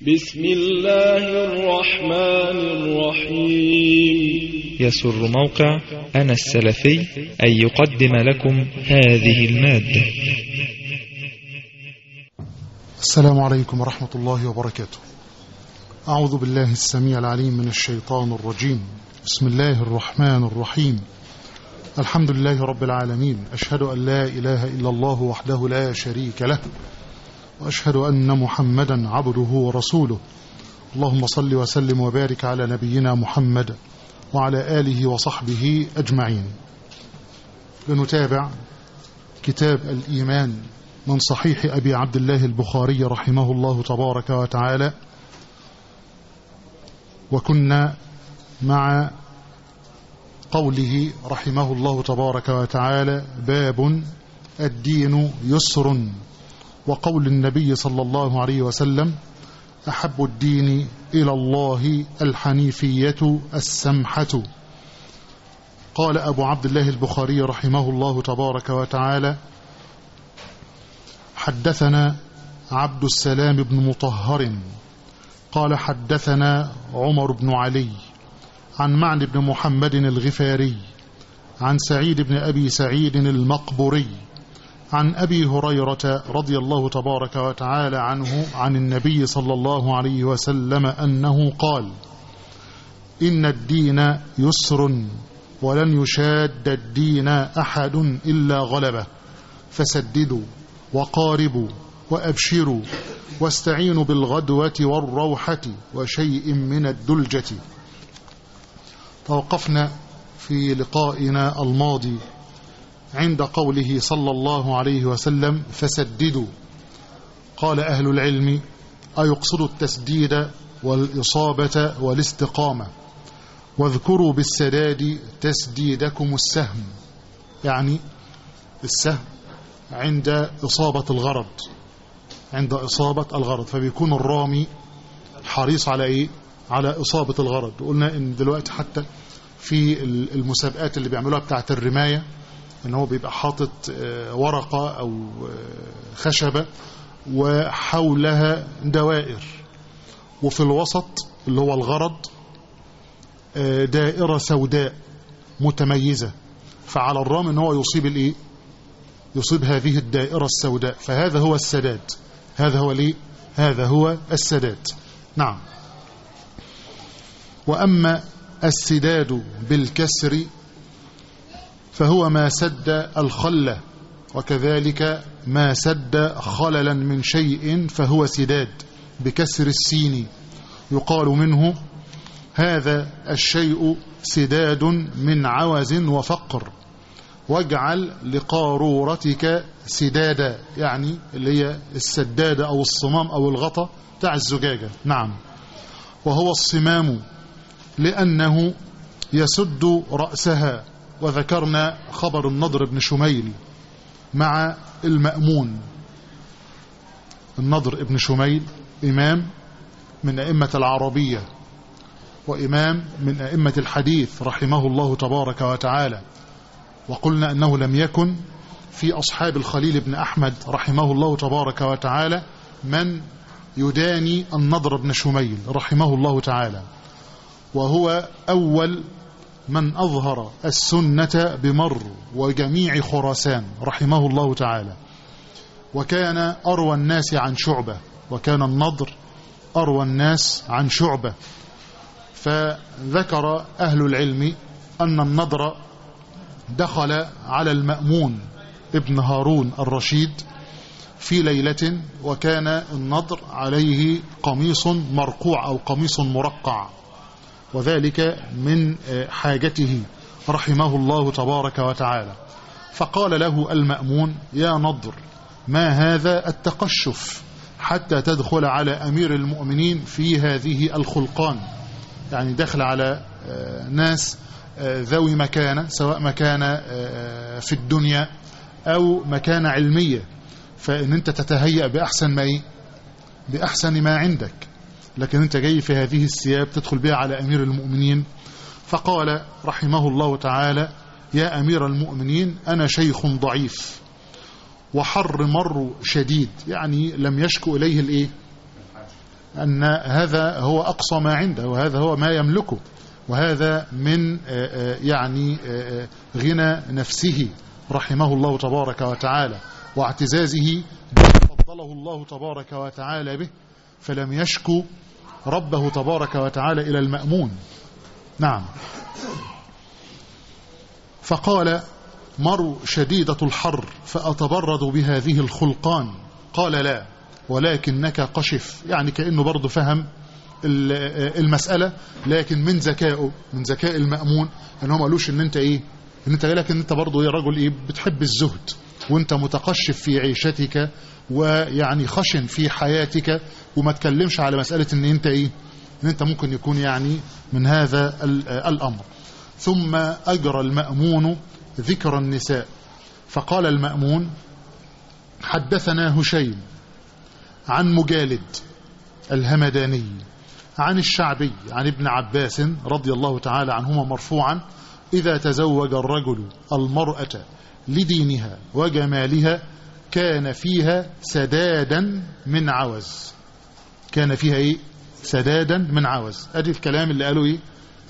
بسم الله الرحمن الرحيم يسر موقع أنا السلفي أن يقدم لكم هذه المادة السلام عليكم ورحمة الله وبركاته أعوذ بالله السميع العليم من الشيطان الرجيم بسم الله الرحمن الرحيم الحمد لله رب العالمين أشهد أن لا إله إلا الله وحده لا شريك له وأشهد أن محمدا عبده ورسوله اللهم صل وسلم وبارك على نبينا محمد وعلى آله وصحبه أجمعين لنتابع كتاب الإيمان من صحيح أبي عبد الله البخاري رحمه الله تبارك وتعالى وكنا مع قوله رحمه الله تبارك وتعالى باب الدين يسر وقول النبي صلى الله عليه وسلم أحب الدين إلى الله الحنيفية السمحة قال أبو عبد الله البخاري رحمه الله تبارك وتعالى حدثنا عبد السلام بن مطهر قال حدثنا عمر بن علي عن معن بن محمد الغفاري عن سعيد بن أبي سعيد المقبري عن أبي هريرة رضي الله تبارك وتعالى عنه عن النبي صلى الله عليه وسلم أنه قال إن الدين يسر ولن يشاد الدين أحد إلا غلبه فسددوا وقاربوا وأبشروا واستعينوا بالغدوة والروحة وشيء من الدلجة توقفنا في لقائنا الماضي عند قوله صلى الله عليه وسلم فسددوا قال أهل العلم أيقصد التسديد والإصابة والاستقامة واذكروا بالسداد تسديدكم السهم يعني السهم عند إصابة الغرض عند إصابة الغرض فبيكون الرامي حريص على إيه على إصابة الغرض قلنا إن دلوقتي حتى في المسابقات اللي بيعملوها بتاعة الرماية ان هو بيبقى حاطط ورقة او خشبة وحولها دوائر وفي الوسط اللي هو الغرض دائرة سوداء متميزة فعلى الرام ان هو يصيب الايه يصيب هذه الدائرة السوداء فهذا هو السداد هذا هو الايه هذا هو السداد نعم وأما السداد بالكسر فهو ما سد الخلة وكذلك ما سد خللا من شيء فهو سداد بكسر السين يقال منه هذا الشيء سداد من عوز وفقر واجعل لقارورتك سدادا يعني اللي هي السدادة أو الصمام أو الغطا تاع الزجاجة نعم وهو الصمام لأنه يسد رأسها وذكرنا خبر النضر بن شميل مع المأمون النضر بن شميل إمام من أئمة العربية وإمام من أئمة الحديث رحمه الله تبارك وتعالى وقلنا أنه لم يكن في أصحاب الخليل بن أحمد رحمه الله تبارك وتعالى من يداني النضر بن شميل رحمه الله تعالى وهو أول من أظهر السنة بمر وجميع خراسان رحمه الله تعالى وكان أروى الناس عن شعبة وكان النضر أروى الناس عن شعبة فذكر أهل العلم أن النضر دخل على المأمون ابن هارون الرشيد في ليلة وكان النضر عليه قميص مرقوع أو قميص مرقع وذلك من حاجته رحمه الله تبارك وتعالى فقال له المأمون يا نضر ما هذا التقشف حتى تدخل على أمير المؤمنين في هذه الخلقان يعني دخل على ناس ذوي مكانة سواء مكانة في الدنيا أو مكانة علمية فإن أنت تتهيأ بأحسن ما إيه؟ بأحسن ما عندك لكن أنت جاي في هذه الثياب تدخل بها على أمير المؤمنين فقال رحمه الله تعالى يا أمير المؤمنين أنا شيخ ضعيف وحر مر شديد يعني لم يشكو إليه الإيه أن هذا هو أقصى ما عنده وهذا هو ما يملكه وهذا من يعني غنى نفسه رحمه الله تبارك وتعالى واعتزازه بما فضله الله تبارك وتعالى به فلم يشكو ربه تبارك وتعالى إلى المأمون نعم فقال مر شديدة الحر فأتبرد بهذه الخلقان قال لا ولكنك قشف يعني كأنه برضه فهم المسألة لكن من ذكائه من ذكاء المأمون ان هم قالوش ان انت ايه ان انت لكن انت برضه ايه رجل ايه بتحب الزهد وانت متقشف في عيشتك ويعني خشن في حياتك وما تكلمش على مسألة ان انت ايه ان انت ممكن يكون يعني من هذا الامر ثم اجرى المأمون ذكر النساء فقال المأمون حدثنا هشيم عن مجالد الهمداني عن الشعبي عن ابن عباس رضي الله تعالى عنهما مرفوعا إذا تزوج الرجل المرأة لدينها وجمالها كان فيها سدادا من عوز كان فيها ايه سدادا من عوز ادي الكلام اللي قالوا ايه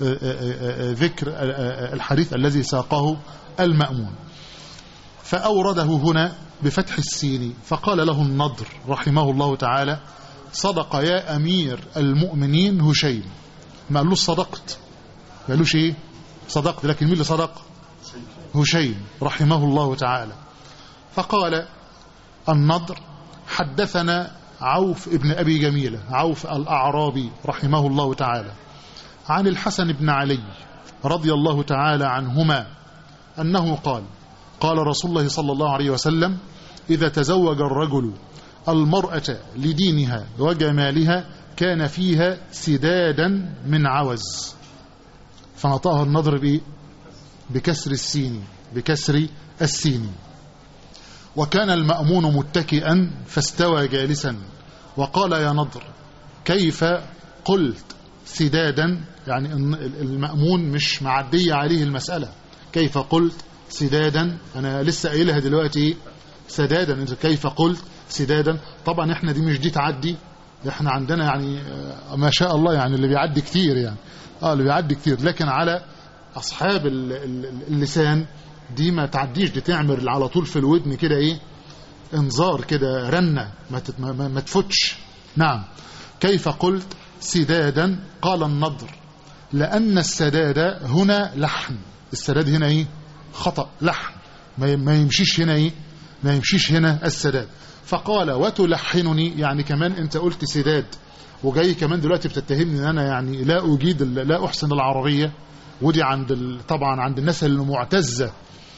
ذكر الحديث الذي ساقه المأمون فأورده هنا بفتح السين فقال له النضر رحمه الله تعالى صدق يا أمير المؤمنين هشيم ما قالوش صدقت ما قالوش ايه صدقت لكن مين اللي صدق هشيم رحمه الله تعالى فقال النضر حدثنا عوف ابن أبي جميلة عوف الأعرابي رحمه الله تعالى عن الحسن بن علي رضي الله تعالى عنهما أنه قال قال رسول الله صلى الله عليه وسلم إذا تزوج الرجل المرأة لدينها وجمالها كان فيها سدادا من عوز فنطقها النظر بإيه؟ بكسر السين بكسر السين وكان المأمون متكئا فاستوى جالسا وقال يا نضر كيف قلت سدادا يعني المأمون مش معدية عليه المسألة كيف قلت سدادا أنا لسه قايلها دلوقتي سدادا كيف قلت سدادا طبعا احنا دي مش دي تعدي احنا عندنا يعني ما شاء الله يعني اللي بيعدي كتير يعني اه اللي بيعدي كتير لكن على اصحاب اللسان دي ما تعديش دي تعمل على طول في الودن كده ايه انذار كده رنة ما, ما, ما تفتش نعم كيف قلت سدادا قال النضر لأن السداد هنا لحن السداد هنا ايه خطأ لحن ما يمشيش هنا ايه ما يمشيش هنا السداد فقال وتلحنني يعني كمان انت قلت سداد وجاي كمان دلوقتي بتتهمني ان انا يعني لا اجيد لا احسن العربية ودي عند طبعا عند الناس اللي معتزة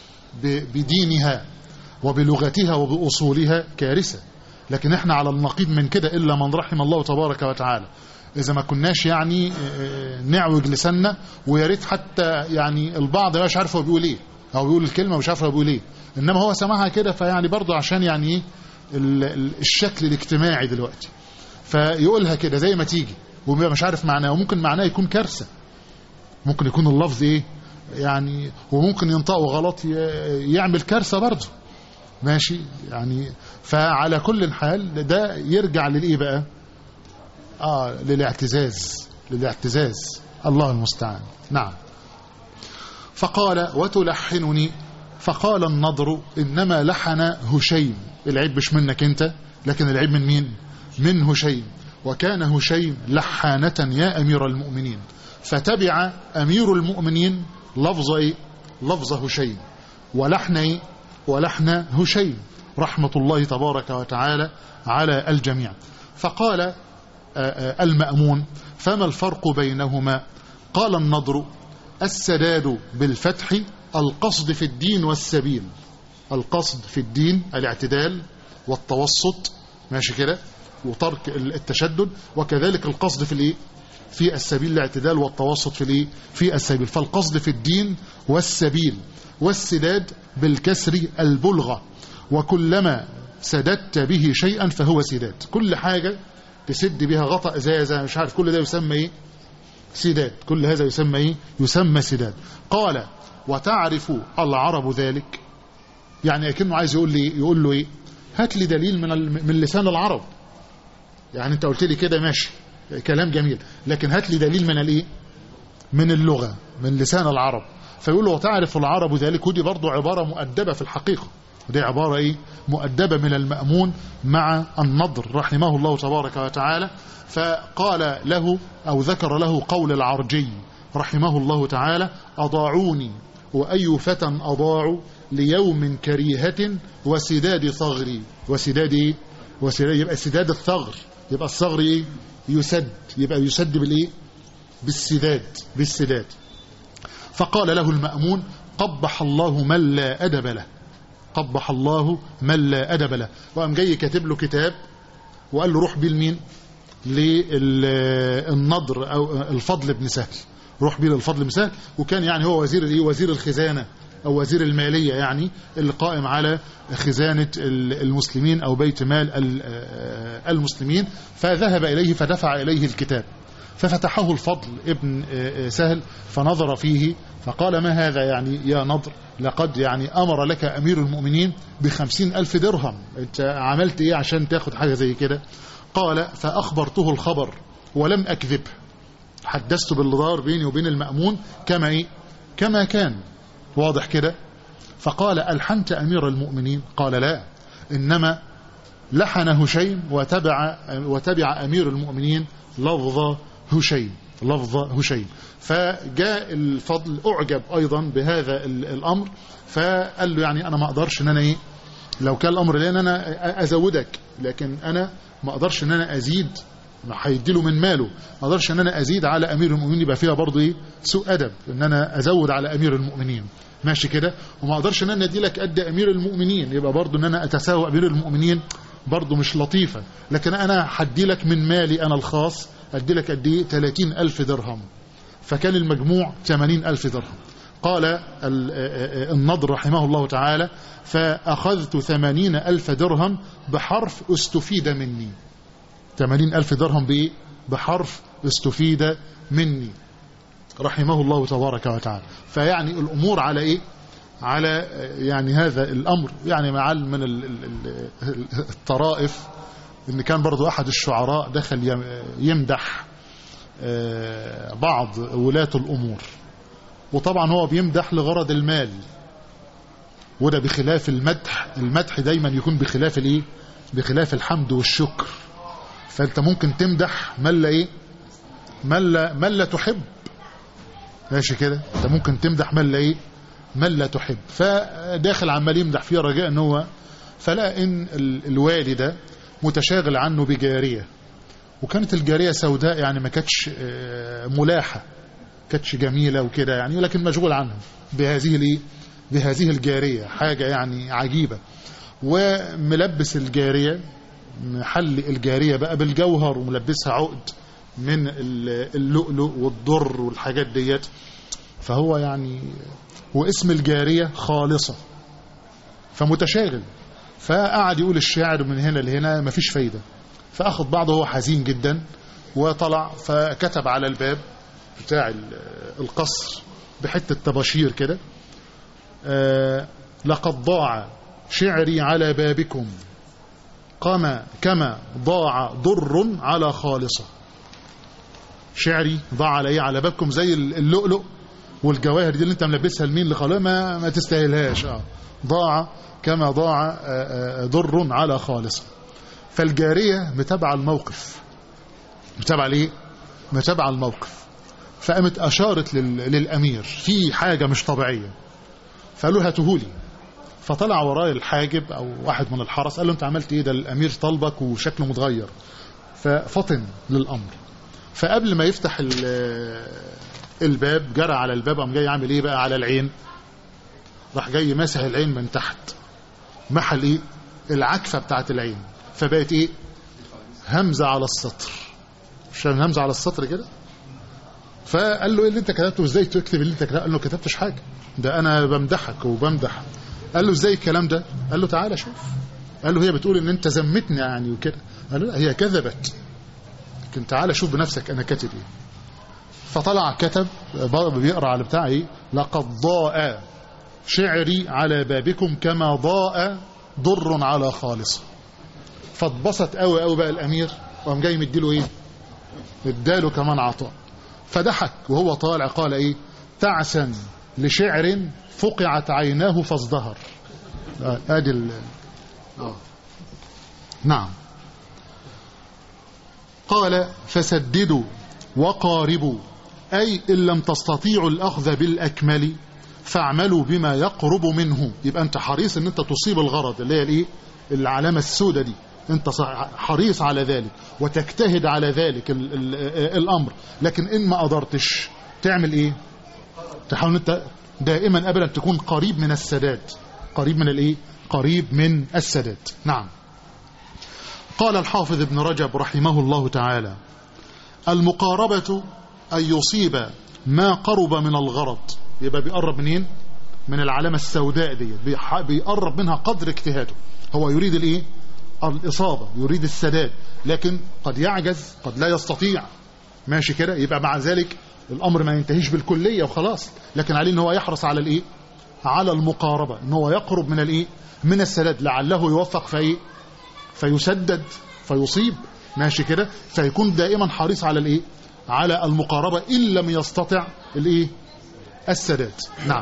بدينها وبلغتها وبأصولها كارثة لكن احنا على النقيض من كده إلا من رحم الله تبارك وتعالى إذا ما كناش يعني نعوج لساننا ويا ريت حتى يعني البعض مش عارف هو بيقول ايه او بيقول الكلمة مش عارف هو بيقول ايه انما هو سمعها كده فيعني برضه عشان يعني ايه الشكل الاجتماعي دلوقتي فيقولها كده زي ما تيجي ومش عارف معناه وممكن معناه يكون كارثة ممكن يكون اللفظ ايه يعني وممكن ينطقه غلط يعمل كارثة برضه ماشي يعني فعلى كل حال ده يرجع للايه بقى اه للاعتزاز للاعتزاز الله المستعان نعم فقال وتلحنني فقال النضر إنما لحن هشيم العيب مش منك انت لكن العيب من مين من هشيم وكان هشيم لحانة يا أمير المؤمنين فتبع أمير المؤمنين لفظ إيه؟ لفظ هشيم ولحن إيه؟ ولحن هشيم رحمة الله تبارك وتعالى على الجميع فقال المأمون فما الفرق بينهما قال النضر السداد بالفتح القصد في الدين والسبيل القصد في الدين الاعتدال والتوسط ماشي كده وترك التشدد وكذلك القصد في الايه في السبيل الاعتدال والتوسط في الايه في السبيل فالقصد في الدين والسبيل والسداد بالكسر البلغة وكلما سددت به شيئا فهو سداد كل حاجة تسد بها غطاء ازازه مش عارف كل ده يسمى ايه سداد كل هذا يسمى ايه يسمى سداد قال وتعرف العرب ذلك يعني اكنه عايز يقول لي يقول له ايه هات لي دليل من من لسان العرب يعني انت قلت لي كده ماشي كلام جميل لكن هات لي دليل من الايه من اللغة من لسان العرب فيقول له وتعرف العرب ذلك ودي برضو عبارة مؤدبة في الحقيقة ودي عبارة ايه مؤدبة من المأمون مع النضر رحمه الله تبارك وتعالى فقال له أو ذكر له قول العرجي رحمه الله تعالى أضاعوني وأي فتى أضاعوا ليوم كريهة وسداد ثغري وسداد ايه وسداد يبقى سداد الثغر يبقى الثغر ايه يسد يبقى يسد بالايه بالسداد بالسداد فقال له المأمون قبح الله من لا أدب له قبح الله من لا أدب له وقام جاي كاتب له كتاب وقال له روح بيه لمين للنضر أو الفضل بن سهل روح بيه للفضل بن سهل وكان يعني هو وزير الايه وزير الخزانة أو وزير المالية يعني اللي قائم على خزانة المسلمين أو بيت مال المسلمين فذهب إليه فدفع إليه الكتاب ففتحه الفضل ابن سهل فنظر فيه فقال ما هذا يعني يا نضر لقد يعني أمر لك أمير المؤمنين بخمسين ألف درهم أنت عملت إيه عشان تاخد حاجة زي كده قال فأخبرته الخبر ولم أكذب حدثت بالدار بيني وبين المأمون كما إيه كما كان واضح كده فقال ألحنت أمير المؤمنين قال لا إنما لحن هشيم وتبع, وتبع أمير المؤمنين لفظ هشيم لفظ هشيم فجاء الفضل أعجب أيضا بهذا الأمر فقال له يعني أنا ما أقدرش أن أنا إيه لو كان الأمر لأن أنا أزودك لكن أنا ما أقدرش أن أنا أزيد هيديله من ماله ما أقدرش أن أنا أزيد على أمير المؤمنين يبقى فيها برضه إيه سوء أدب أن أنا أزود على أمير المؤمنين ماشي كده وما أقدرش أن أنا أدي لك قد أمير المؤمنين يبقى برضه أن أنا أتساوى أمير المؤمنين برضه مش لطيفة لكن أنا هدي لك من مالي أنا الخاص أدي لك قد إيه 30 ألف درهم فكان المجموع 80 ألف درهم قال النضر رحمه الله تعالى فأخذت ثمانين ألف درهم بحرف استفيد مني ثمانين ألف درهم بإيه؟ بحرف استفيد مني رحمه الله تبارك وتعالى فيعني الأمور على إيه على يعني هذا الأمر يعني مع من الطرائف ان كان برضو أحد الشعراء دخل يمدح بعض ولاة الأمور وطبعا هو بيمدح لغرض المال وده بخلاف المدح المدح دايما يكون بخلاف الايه بخلاف الحمد والشكر فانت ممكن تمدح من لا ايه من لا, من لا تحب ماشي كده انت ممكن تمدح من لا ايه من لا تحب فداخل عمال يمدح فيه رجاء ان هو فلا ان الوالده متشاغل عنه بجاريه وكانت الجاريه سوداء يعني ما كانتش ملاحه كانتش جميله وكده يعني لكن مشغول عنها بهذه الايه بهذه الجاريه حاجه يعني عجيبه وملبس الجاريه محل الجاريه بقى بالجوهر وملبسها عقد من اللؤلؤ والضر والحاجات ديت فهو يعني واسم الجاريه خالصه فمتشاغل فقعد يقول الشاعر من هنا لهنا مفيش فايده فاخذ بعضه هو حزين جدا وطلع فكتب على الباب بتاع القصر بحته طباشير كده آه لقد ضاع شعري على بابكم كما كما ضاع ضر على خالصه شعري ضاع على ايه على بابكم زي اللؤلؤ والجواهر دي اللي انت ملبسها لمين لخالص ما ما تستاهلهاش اه ضاع كما ضاع ضر على خالصه فالجاريه متابعه الموقف متابعه ليه متابعه الموقف فقامت اشارت للامير في حاجه مش طبيعيه فقالوا هاتهولي فطلع وراي الحاجب او واحد من الحرس قال له انت عملت ايه ده الامير طلبك وشكله متغير ففطن للامر فقبل ما يفتح الباب جرى على الباب قام جاي عامل ايه بقى على العين راح جاي ماسح العين من تحت محل ايه العكفه بتاعت العين فبقت ايه همزه على السطر مش همزه على السطر كده فقال له ايه اللي انت كتبته ازاي تكتب اللي انت كتبته قال له كتبتش حاجه ده انا بمدحك وبمدح قال له ازاي الكلام ده قال له تعالى شوف قال له هي بتقول ان انت ذمتني يعني وكده قال له لا هي كذبت لكن تعالى شوف بنفسك انا كاتب ايه فطلع كتب بيقرا على بتاع ايه لقد ضاء شعري على بابكم كما ضاء ضر على خالص فاتبسط قوي قوي بقى الامير وقام جاي مديله ايه اداله كمان عطاء فضحك وهو طالع قال ايه تعسا لشعر فقعت عيناه فازدهر آه، ادي ال... آه. نعم قال فسددوا وقاربوا أي إن لم تستطيعوا الأخذ بالأكمل فاعملوا بما يقرب منه يبقى أنت حريص أن أنت تصيب الغرض اللي هي الإيه العلامة السوداء دي أنت صح- حريص على ذلك وتجتهد على ذلك ال ال الأمر لكن إن ما قدرتش تعمل إيه تحاول أنت دائما أبدا تكون قريب من السداد قريب من الإيه قريب من السداد نعم قال الحافظ ابن رجب رحمه الله تعالى المقاربة أن يصيب ما قرب من الغرض يبقى بيقرب منين من العلامة السوداء دي بيح- بيقرب منها قدر اجتهاده هو يريد الايه الإصابة يريد السداد لكن قد يعجز قد لا يستطيع ماشي كده يبقى مع ذلك الأمر ما ينتهيش بالكلية وخلاص لكن عليه ان هو يحرص على الايه على المقاربة ان هو يقرب من الايه من السداد لعله يوفق في ايه فيسدد فيصيب ماشي كده فيكون دائما حريص على الايه على المقاربة إن لم يستطع الايه السداد نعم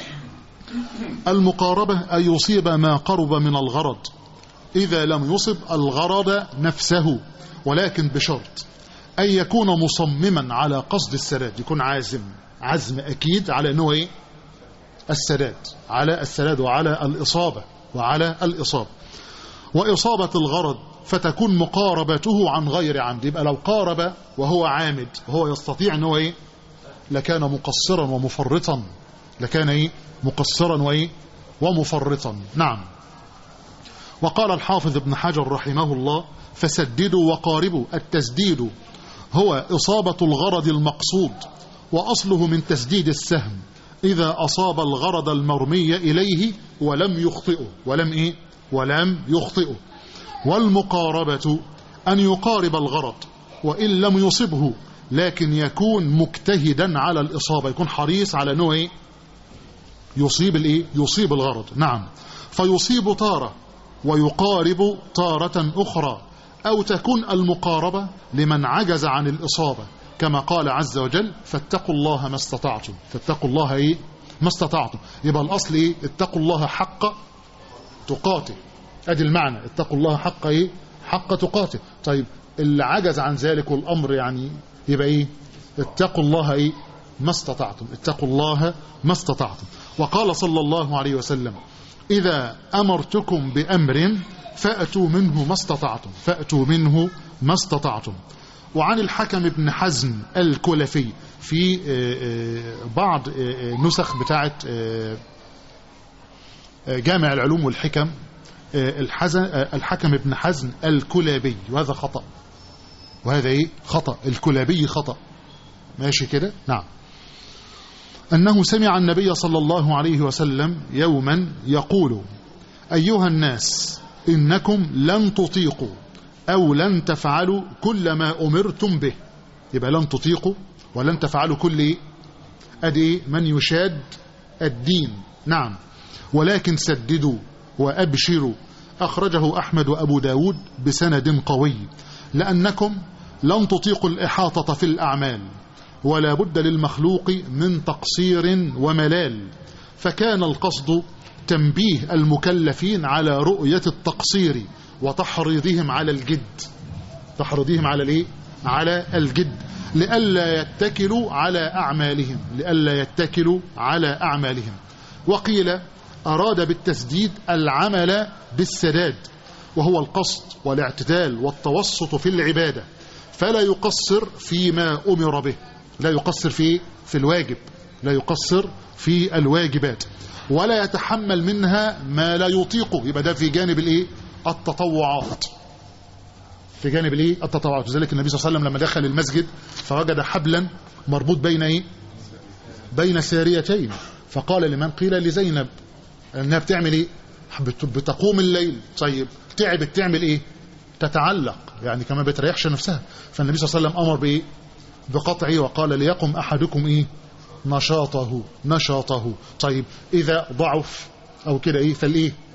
المقاربة أن يصيب ما قرب من الغرض إذا لم يصب الغرض نفسه ولكن بشرط أن يكون مصمما على قصد السداد يكون عازم عزم أكيد على أنه إيه السداد على السداد وعلى الإصابة وعلى الإصابة وإصابة الغرض فتكون مقاربته عن غير عمد يبقى لو قارب وهو عامد وهو يستطيع أنه إيه لكان مقصرا ومفرطا لكان إيه مقصرا وإيه ومفرطا نعم وقال الحافظ ابن حجر رحمه الله فسددوا وقاربوا التسديد هو إصابة الغرض المقصود وأصله من تسديد السهم إذا أصاب الغرض المرمي إليه ولم يخطئه ولم إيه ولم يخطئه والمقاربة أن يقارب الغرض وإن لم يصبه لكن يكون مجتهدا على الإصابة يكون حريص على أنه إيه يصيب الإيه يصيب الغرض نعم فيصيب طارة ويقارب طارة أخرى أو تكون المقاربة لمن عجز عن الإصابة كما قال عز وجل فاتقوا الله ما استطعتم فاتقوا الله إيه ما استطعتم يبقى الأصل إيه اتقوا الله حق تقاته أدي المعنى اتقوا الله حق إيه حق تقاته طيب اللي عجز عن ذلك والأمر يعني يبقى إيه اتقوا الله إيه ما استطعتم اتقوا الله ما استطعتم وقال صلى الله عليه وسلم إذا أمرتكم بأمر فأتوا منه ما استطعتم فأتوا منه ما استطعتم وعن الحكم بن حزم الكلفي في بعض نسخ بتاعة جامع العلوم والحكم الحكم بن حزم الكلابي وهذا خطأ وهذا ايه خطأ الكلابي خطأ ماشي كده نعم أنه سمع النبي صلى الله عليه وسلم يوما يقول أيها الناس إنكم لن تطيقوا أو لن تفعلوا كل ما أمرتم به يبقى لن تطيقوا ولن تفعلوا كل إيه أدي من يشاد الدين نعم ولكن سددوا وأبشروا أخرجه أحمد وأبو داود بسند قوي لأنكم لن تطيقوا الإحاطة في الأعمال ولا بد للمخلوق من تقصير وملال فكان القصد تنبيه المكلفين على رؤية التقصير وتحريضهم على الجد تحريضهم على الايه على الجد لئلا يتكلوا على أعمالهم لئلا يتكلوا على أعمالهم وقيل أراد بالتسديد العمل بالسداد وهو القصد والاعتدال والتوسط في العبادة فلا يقصر فيما أمر به لا يقصر في في الواجب لا يقصر في الواجبات ولا يتحمل منها ما لا يطيقه يبقى ده في جانب الايه التطوعات في جانب الايه التطوعات لذلك النبي صلى الله عليه وسلم لما دخل المسجد فوجد حبلا مربوط بين ايه بين ساريتين فقال لمن قيل لزينب انها بتعمل ايه بتقوم الليل طيب تعبت تعمل ايه تتعلق يعني كما بتريحش نفسها فالنبي صلى الله عليه وسلم امر بايه بقطعه وقال ليقم احدكم ايه نشاطه نشاطه طيب اذا ضعف او كده ايه فالايه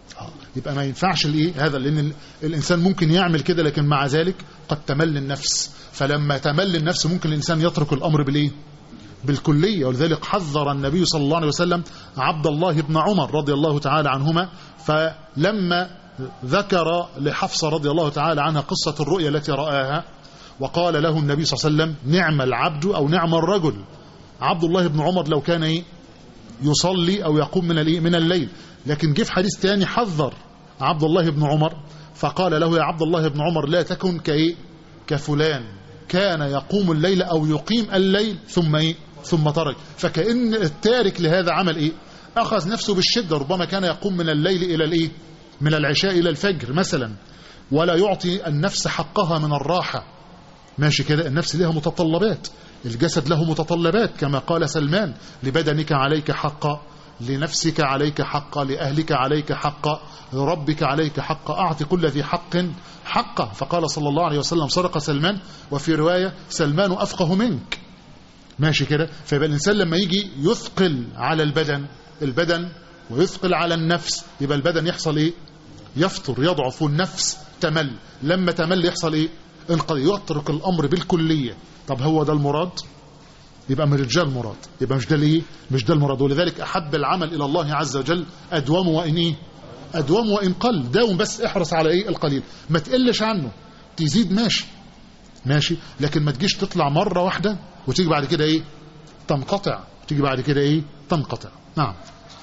آه. يبقى ما ينفعش الايه هذا لان ال- الانسان ممكن يعمل كده لكن مع ذلك قد تمل النفس فلما تمل النفس ممكن الانسان يترك الامر بالايه بالكلية ولذلك حذر النبي صلى الله عليه وسلم عبد الله بن عمر رضي الله تعالى عنهما فلما ذكر لحفصة رضي الله تعالى عنها قصة الرؤيا التي رآها وقال له النبي صلى الله عليه وسلم نعم العبد أو نعم الرجل عبد الله بن عمر لو كان إيه يصلي أو يقوم من الإيه من الليل لكن جه في حديث تاني حذر عبد الله بن عمر فقال له يا عبد الله بن عمر لا تكن كإيه كفلان كان يقوم الليل أو يقيم الليل ثم إيه ثم ترك فكأن التارك لهذا عمل إيه أخذ نفسه بالشدة ربما كان يقوم من الليل إلى الإيه من العشاء إلى الفجر مثلا ولا يعطي النفس حقها من الراحة ماشي كده النفس لها متطلبات الجسد له متطلبات كما قال سلمان لبدنك عليك حقا لنفسك عليك حقا لأهلك عليك حقا لربك عليك حقا أعط كل ذي حق حقه فقال صلى الله عليه وسلم صدق سلمان وفي رواية سلمان أفقه منك ماشي كده فيبقى الإنسان لما يجي يثقل على البدن البدن ويثقل على النفس يبقى البدن يحصل إيه يفطر يضعف والنفس تمل لما تمل يحصل إيه انقضي يترك الأمر بالكلية طب هو ده المراد يبقى من رجال مراد يبقى مش ده الايه مش ده المراد ولذلك أحب العمل إلى الله عز وجل أدوم وإن إيه أدوم وإن قل داوم بس احرص على إيه القليل ما تقلش عنه تزيد ماشي ماشي لكن ما تجيش تطلع مرة واحدة وتيجي بعد كده إيه تنقطع تيجي بعد كده إيه تنقطع نعم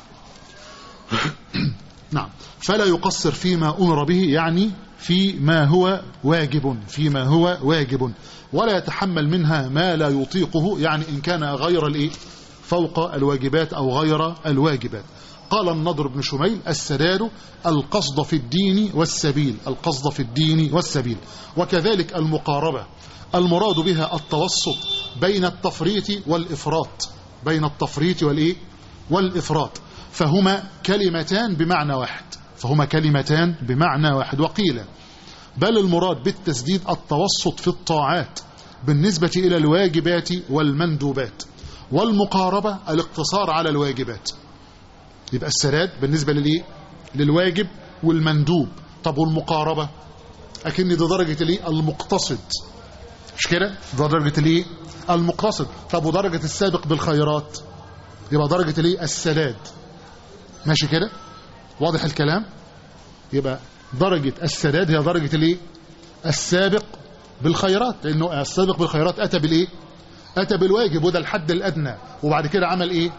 نعم فلا يقصر فيما أمر به يعني فيما هو واجب فيما هو واجب ولا يتحمل منها ما لا يطيقه يعني إن كان غير الإيه فوق الواجبات أو غير الواجبات قال النضر بن شميل السداد القصد في الدين والسبيل القصد في الدين والسبيل وكذلك المقاربة المراد بها التوسط بين التفريط والإفراط بين التفريط والإيه والإفراط فهما كلمتان بمعنى واحد فهما كلمتان بمعنى واحد وقيل بل المراد بالتسديد التوسط في الطاعات بالنسبة إلى الواجبات والمندوبات والمقاربة الاقتصار على الواجبات يبقى السداد بالنسبة للإيه؟ للواجب والمندوب طب والمقاربة أكن دي درجة الإيه؟ المقتصد مش كده ده درجة الإيه؟ المقتصد طب ودرجة السابق بالخيرات يبقى درجة الإيه؟ السداد ماشي كده واضح الكلام يبقى درجة السداد هي درجة الايه السابق بالخيرات لانه السابق بالخيرات اتى بالايه اتى بالواجب وده الحد الادنى وبعد كده عمل ايه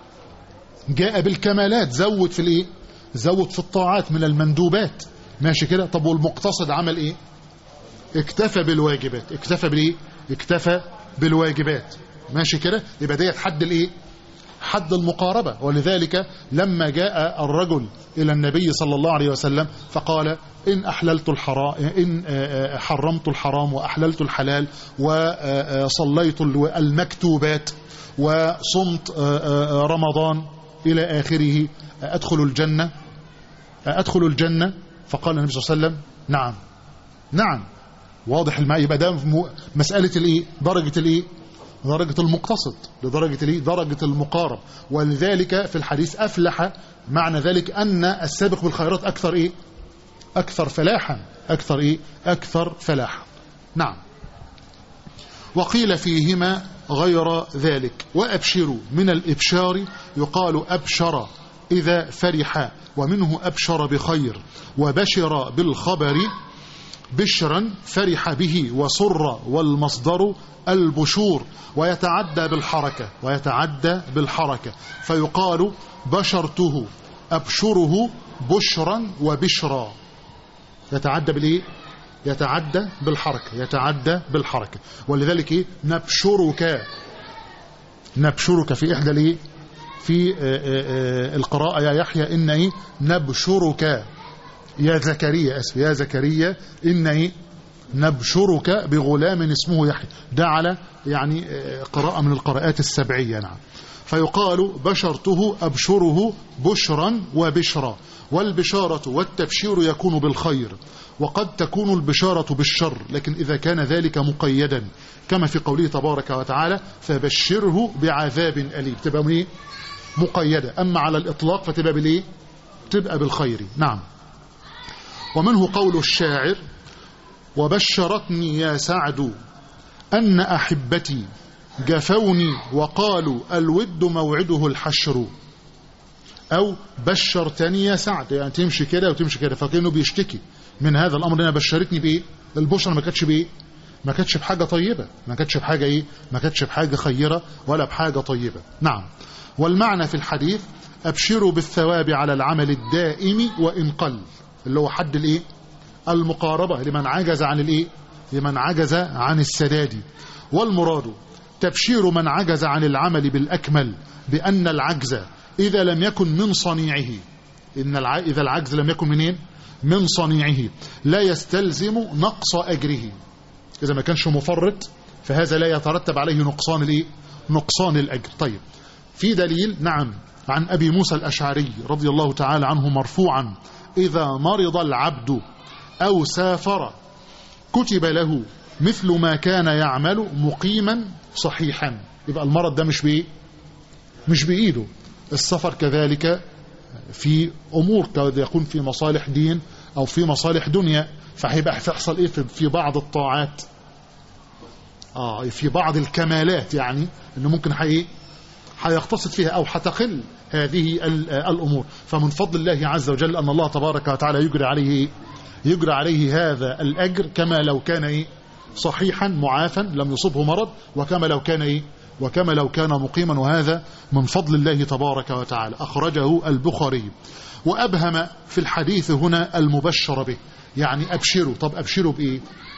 جاء بالكمالات زود في الايه زود في الطاعات من المندوبات ماشي كده طب والمقتصد عمل ايه اكتفى بالواجبات اكتفى بالايه اكتفى بالواجبات ماشي كده يبقى ديت حد الايه حد المقاربة ولذلك لما جاء الرجل إلى النبي صلى الله عليه وسلم فقال إن أحللت الحرام إن حرمت الحرام وأحللت الحلال وصليت المكتوبات وصمت رمضان إلى آخره أدخل الجنة أدخل الجنة فقال النبي صلى الله عليه وسلم نعم نعم واضح الماء يبقى ده مسألة الإيه درجة الإيه درجة المقتصد لدرجة الايه درجة المقارب ولذلك في الحديث أفلح معنى ذلك أن السابق بالخيرات أكثر إيه أكثر فلاحا أكثر إيه أكثر فلاحا نعم وقيل فيهما غير ذلك وأبشروا من الإبشار يقال أبشر إذا فرح ومنه أبشر بخير وبشر بالخبر بشرا فرح به وسر والمصدر البشور ويتعدى بالحركة ويتعدى بالحركة فيقال بشرته أبشره بشرا وبشرا يتعدى بالإيه؟ يتعدى بالحركة يتعدى بالحركة ولذلك إيه؟ نبشرك نبشرك في إحدى الإيه؟ في القراءة يا يحيى إن إيه؟ نبشرك يا زكريا أسف يا زكريا إن إيه؟ نبشرك بغلام اسمه يحيى ده على يعني قراءة من القراءات السبعية نعم فيقال بشرته أبشره بشرا وبشرا والبشارة والتبشير يكون بالخير وقد تكون البشارة بالشر لكن إذا كان ذلك مقيدا كما في قوله تبارك وتعالى فبشره بعذاب أليم تبقى ايه مقيدة أما على الإطلاق فتبقى بالإيه تبقى بالخير نعم ومنه قول الشاعر وبشرتني يا سعد أن أحبتي جفوني وقالوا الود موعده الحشر أو بشرتني يا سعد يعني تمشي كده وتمشي كده فكأنه بيشتكي من هذا الأمر هنا بشرتني بإيه البشرى ما كانتش بإيه ما كانتش بحاجة طيبة ما كانتش بحاجة إيه ما كانتش بحاجة خيرة ولا بحاجة طيبة نعم والمعنى في الحديث أبشروا بالثواب على العمل الدائم وإن قل اللي هو حد الإيه المقاربة لمن عجز عن الإيه لمن عجز عن السداد والمراد تبشير من عجز عن العمل بالأكمل بأن العجز إذا لم يكن من صنيعه إن الع... إذا العجز لم يكن منين من صنيعه لا يستلزم نقص أجره إذا ما كانش مفرط فهذا لا يترتب عليه نقصان الإيه نقصان الأجر طيب في دليل نعم عن أبي موسى الأشعري رضي الله تعالى عنه مرفوعا إذا مرض العبد أو سافر كتب له مثل ما كان يعمل مقيما صحيحا يبقى المرض ده مش بإيه مش بإيده السفر كذلك في أمور قد يكون في مصالح دين أو في مصالح دنيا فهيبقى هتحصل إيه في بعض الطاعات آه في بعض الكمالات يعني إنه ممكن حي هيقتصد فيها أو هتقل هذه الأمور فمن فضل الله عز وجل أن الله تبارك وتعالى يجري عليه يجري عليه هذا الأجر كما لو كان إيه صحيحا معافا لم يصبه مرض وكما لو كان إيه وكما لو كان مقيما وهذا من فضل الله تبارك وتعالى أخرجه البخاري وأبهم في الحديث هنا المبشر به يعني أبشروا طب أبشروا بإيه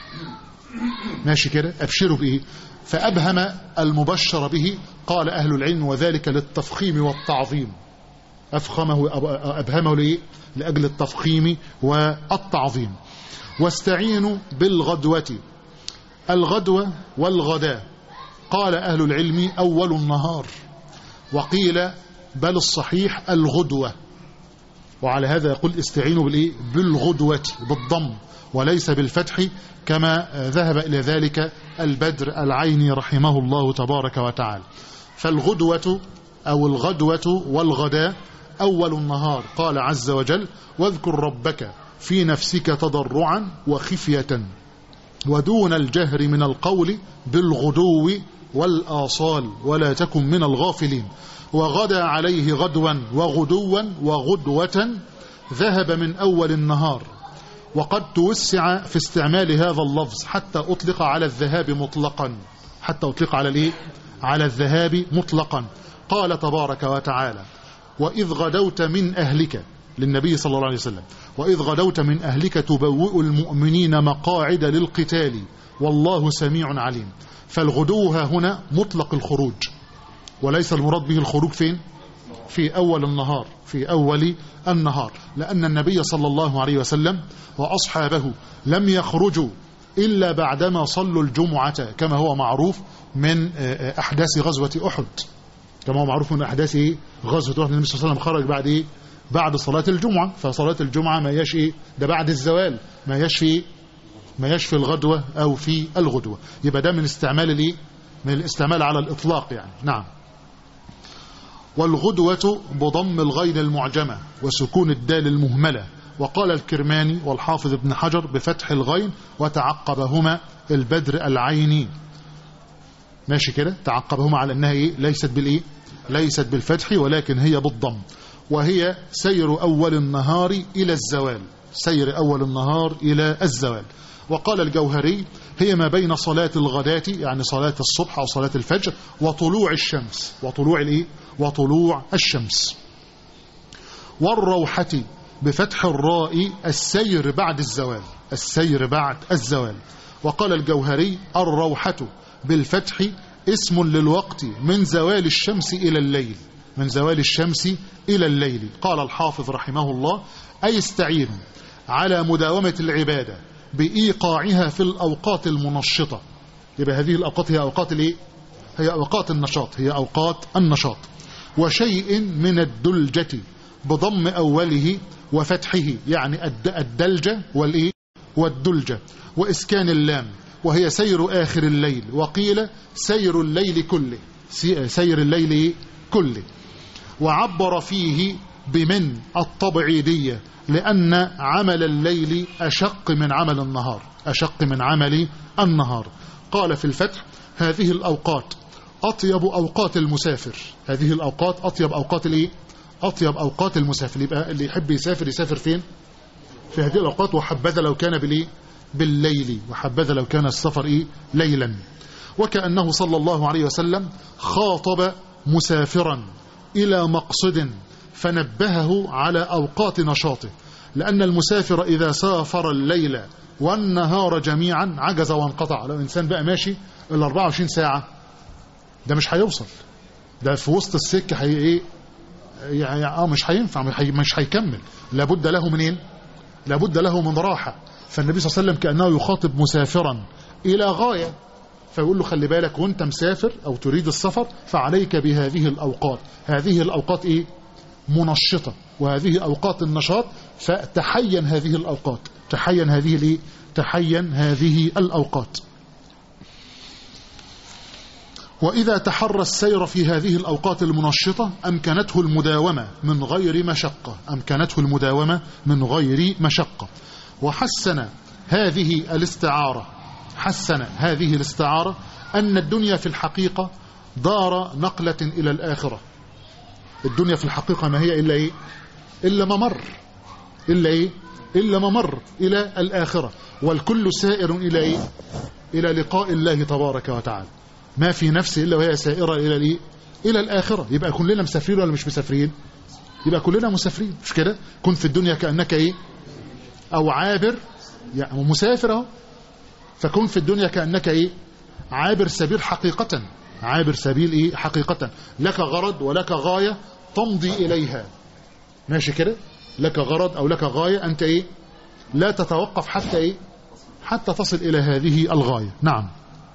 ماشي كده أبشروا بإيه فأبهم المبشر به قال أهل العلم وذلك للتفخيم والتعظيم أفخمه أبهمه لإيه لأجل التفخيم والتعظيم واستعينوا بالغدوة الغدوة والغداء قال أهل العلم أول النهار وقيل بل الصحيح الغدوة وعلى هذا يقول استعينوا بالإيه؟ بالغدوة بالضم وليس بالفتح كما ذهب إلى ذلك البدر العيني رحمه الله تبارك وتعالى فالغدوة أو الغدوة والغداء أول النهار قال عز وجل واذكر ربك في نفسك تضرعا وخفية ودون الجهر من القول بالغدو والآصال ولا تكن من الغافلين وغدا عليه غدوا وغدوا وغدوة ذهب من أول النهار وقد توسع في استعمال هذا اللفظ حتى أطلق على الذهاب مطلقا حتى أطلق على الإيه؟ على الذهاب مطلقا قال تبارك وتعالى وإذ غدوت من أهلك للنبي صلى الله عليه وسلم وإذ غدوت من أهلك تبوئ المؤمنين مقاعد للقتال والله سميع عليم فالغدو هنا مطلق الخروج وليس المراد به الخروج فين في أول النهار في أول النهار لأن النبي صلى الله عليه وسلم وأصحابه لم يخرجوا إلا بعدما صلوا الجمعة كما هو معروف من أحداث غزوة أحد كما هو معروف من أحداث غزوة أحد النبي صلى الله عليه وسلم خرج بعد إيه بعد صلاة الجمعة فصلاة الجمعة ما يشي ده بعد الزوال ما يشفي ما يشفي الغدوة أو في الغدوة يبقى ده من استعمال الإيه من الاستعمال على الإطلاق يعني نعم والغدوة بضم الغين المعجمة وسكون الدال المهملة وقال الكرماني والحافظ ابن حجر بفتح الغين وتعقبهما البدر العيني ماشي كده تعقبهما على أنها إيه؟ ليست بالإيه ليست بالفتح ولكن هي بالضم وهي سير أول النهار إلى الزوال سير أول النهار إلى الزوال وقال الجوهري هي ما بين صلاة الغداة يعني صلاة الصبح أو صلاة الفجر وطلوع الشمس وطلوع الإيه؟ وطلوع الشمس والروحة بفتح الراء السير بعد الزوال السير بعد الزوال وقال الجوهري الروحة بالفتح اسم للوقت من زوال الشمس إلى الليل من زوال الشمس إلى الليل قال الحافظ رحمه الله أي استعين على مداومة العبادة بإيقاعها في الأوقات المنشطة يبقى هذه الأوقات هي أوقات الإيه؟ هي أوقات النشاط هي أوقات النشاط وشيء من الدلجة بضم أوله وفتحه يعني الدلجة والإيه؟ والدلجة وإسكان اللام وهي سير آخر الليل وقيل سير الليل كله سير الليل كله وعبر فيه بمن الطبعيدية لأن عمل الليل أشق من عمل النهار أشق من عمل النهار قال في الفتح هذه الأوقات أطيب أوقات المسافر هذه الأوقات أطيب أوقات الإيه؟ أطيب أوقات المسافر يبقى اللي يحب يسافر يسافر فين في هذه الأوقات وحبذا لو كان بالإيه بالليل وحبذا لو كان السفر إيه ليلا وكأنه صلى الله عليه وسلم خاطب مسافرا إلى مقصد فنبهه على أوقات نشاطه لأن المسافر إذا سافر الليل والنهار جميعا عجز وانقطع لو إنسان بقى ماشي ال 24 ساعة ده مش هيوصل ده في وسط السكة هي إيه يعني اه مش هينفع مش هيكمل لابد له منين لابد له من راحة فالنبي صلى الله عليه وسلم كأنه يخاطب مسافرا إلى غاية فيقول له خلي بالك وانت مسافر أو تريد السفر فعليك بهذه الأوقات هذه الأوقات إيه منشطة وهذه أوقات النشاط فتحين هذه الأوقات تحين هذه الإيه تحين هذه الأوقات وإذا تحرى السير في هذه الأوقات المنشطة أمكنته المداومة من غير مشقة أمكنته المداومة من غير مشقة وحسن هذه الاستعارة حسن هذه الاستعارة أن الدنيا في الحقيقة دار نقلة إلى الآخرة الدنيا في الحقيقة ما هي إلا إيه إلا ممر إلا إيه إلا ممر إلى الآخرة والكل سائر إلى إيه إلى لقاء الله تبارك وتعالى ما في نفس إلا وهي سائرة إلى الإيه إلى الآخرة يبقى كلنا مسافرين ولا مش مسافرين يبقى كلنا مسافرين مش كده كن في الدنيا كأنك إيه أو عابر يعني مسافر اهو فكن في الدنيا كأنك إيه عابر سبيل حقيقة عابر سبيل إيه حقيقة لك غرض ولك غاية تمضي إليها ماشي كده لك غرض أو لك غاية أنت إيه لا تتوقف حتى إيه حتى تصل إلى هذه الغاية نعم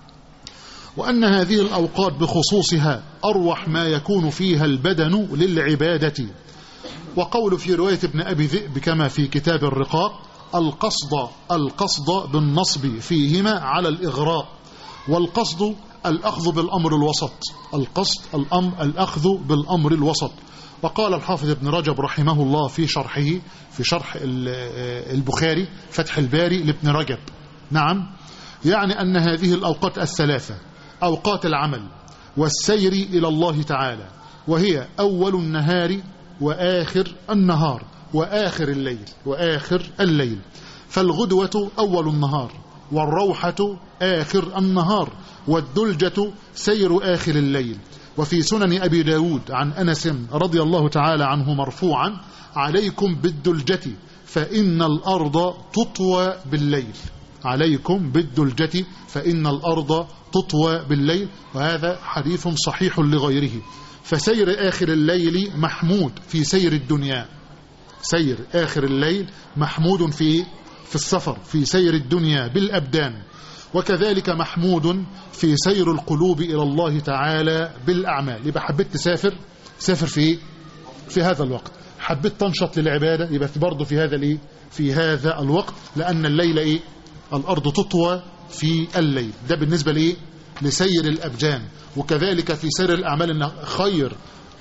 وأن هذه الأوقات بخصوصها أروح ما يكون فيها البدن للعبادة وقول في رواية ابن أبي ذئب كما في كتاب الرقاق القصد القصد بالنصب فيهما على الإغراء والقصد الأخذ بالأمر الوسط القصد الأمر الأخذ بالأمر الوسط وقال الحافظ ابن رجب رحمه الله في شرحه في شرح البخاري فتح الباري لابن رجب نعم يعني أن هذه الأوقات الثلاثة أوقات العمل والسير إلى الله تعالى وهي أول النهار وآخر النهار وآخر الليل وآخر الليل فالغدوة أول النهار والروحة آخر النهار والدلجة سير آخر الليل وفي سنن أبي داود عن أنس رضي الله تعالى عنه مرفوعا عليكم بالدلجة فإن الأرض تطوى بالليل عليكم بالدلجة فإن الأرض تطوى بالليل وهذا حديث صحيح لغيره فسير آخر الليل محمود في سير الدنيا سير آخر الليل محمود في في السفر في سير الدنيا بالأبدان وكذلك محمود في سير القلوب إلى الله تعالى بالأعمال يبقى حبيت تسافر سافر في إيه؟ في هذا الوقت حبيت تنشط للعبادة يبقى في برضه في هذا الإيه في هذا الوقت لأن الليل إيه الأرض تطوى في الليل ده بالنسبة لإيه لسير الأبجان وكذلك في سير الأعمال إن خير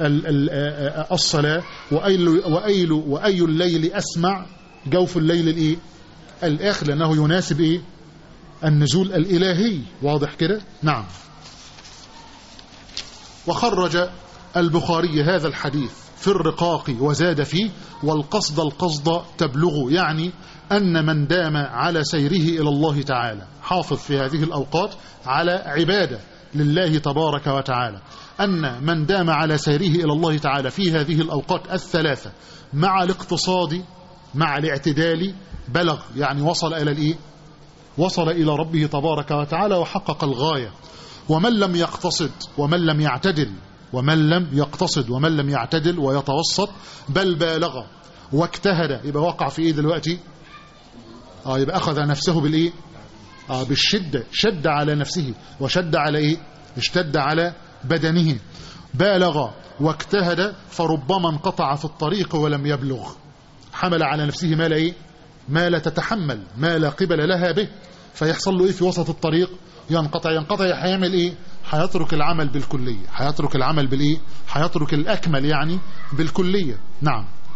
الصلاة وأي, وأي, وأي الليل أسمع جوف الليل الإيه الآخر لأنه يناسب إيه النزول الإلهي واضح كده نعم وخرج البخاري هذا الحديث في الرقاق وزاد فيه والقصد القصد تبلغ يعني أن من دام على سيره إلى الله تعالى حافظ في هذه الأوقات على عبادة لله تبارك وتعالى أن من دام على سيره إلى الله تعالى في هذه الأوقات الثلاثة مع الاقتصاد مع الاعتدال بلغ يعني وصل إلى الإيه وصل إلى ربه تبارك وتعالى وحقق الغاية ومن لم يقتصد ومن لم يعتدل ومن لم يقتصد ومن لم يعتدل ويتوسط بل بالغ واجتهد يبقى وقع في ايه دلوقتي اه يبقى اخذ نفسه بالايه اه بالشده شد على نفسه وشد على ايه اشتد على بدنه بالغ واجتهد فربما انقطع في الطريق ولم يبلغ حمل على نفسه ما لا ايه ما لا تتحمل ما لا قبل لها به فيحصل له ايه في وسط الطريق ينقطع ينقطع هيعمل ايه هيترك العمل بالكلية هيترك العمل بالايه هيترك الاكمل يعني بالكلية نعم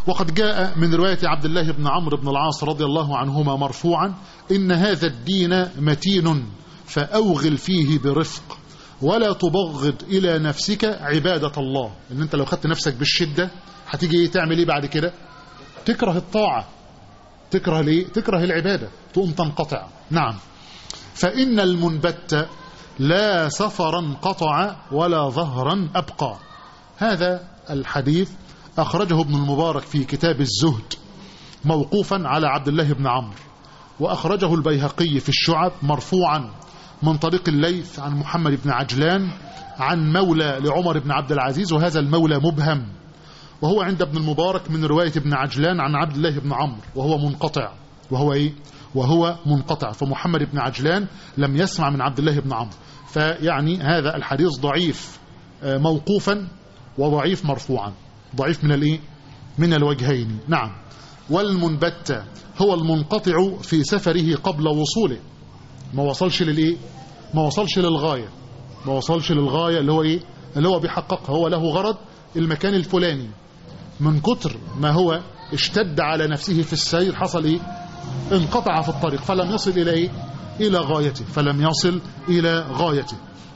وقد جاء من رواية عبد الله بن عمرو بن العاص رضي الله عنهما مرفوعا إن هذا الدين متين فأوغل فيه برفق ولا تبغض إلى نفسك عبادة الله إن أنت لو خدت نفسك بالشدة هتيجي إيه تعمل إيه بعد كده تكره الطاعة تكره ليه تكره العبادة تقوم تنقطع نعم فإن المنبت لا سفرا قطع ولا ظهرا أبقى هذا الحديث أخرجه ابن المبارك في كتاب الزهد موقوفا على عبد الله بن عمرو وأخرجه البيهقي في الشعب مرفوعا من طريق الليث عن محمد بن عجلان عن مولى لعمر بن عبد العزيز وهذا المولى مبهم وهو عند ابن المبارك من رواية ابن عجلان عن عبد الله بن عمرو وهو منقطع وهو إيه؟ وهو منقطع فمحمد بن عجلان لم يسمع من عبد الله بن عمرو فيعني هذا الحديث ضعيف موقوفا وضعيف مرفوعا ضعيف من الايه من الوجهين نعم والمنبت هو المنقطع في سفره قبل وصوله ما وصلش للايه ما وصلش للغايه ما وصلش للغايه اللي هو ايه اللي هو بيحققها هو له غرض المكان الفلاني من كتر ما هو اشتد على نفسه في السير حصل ايه انقطع في الطريق فلم يصل الى ايه الى غايته فلم يصل الى غايته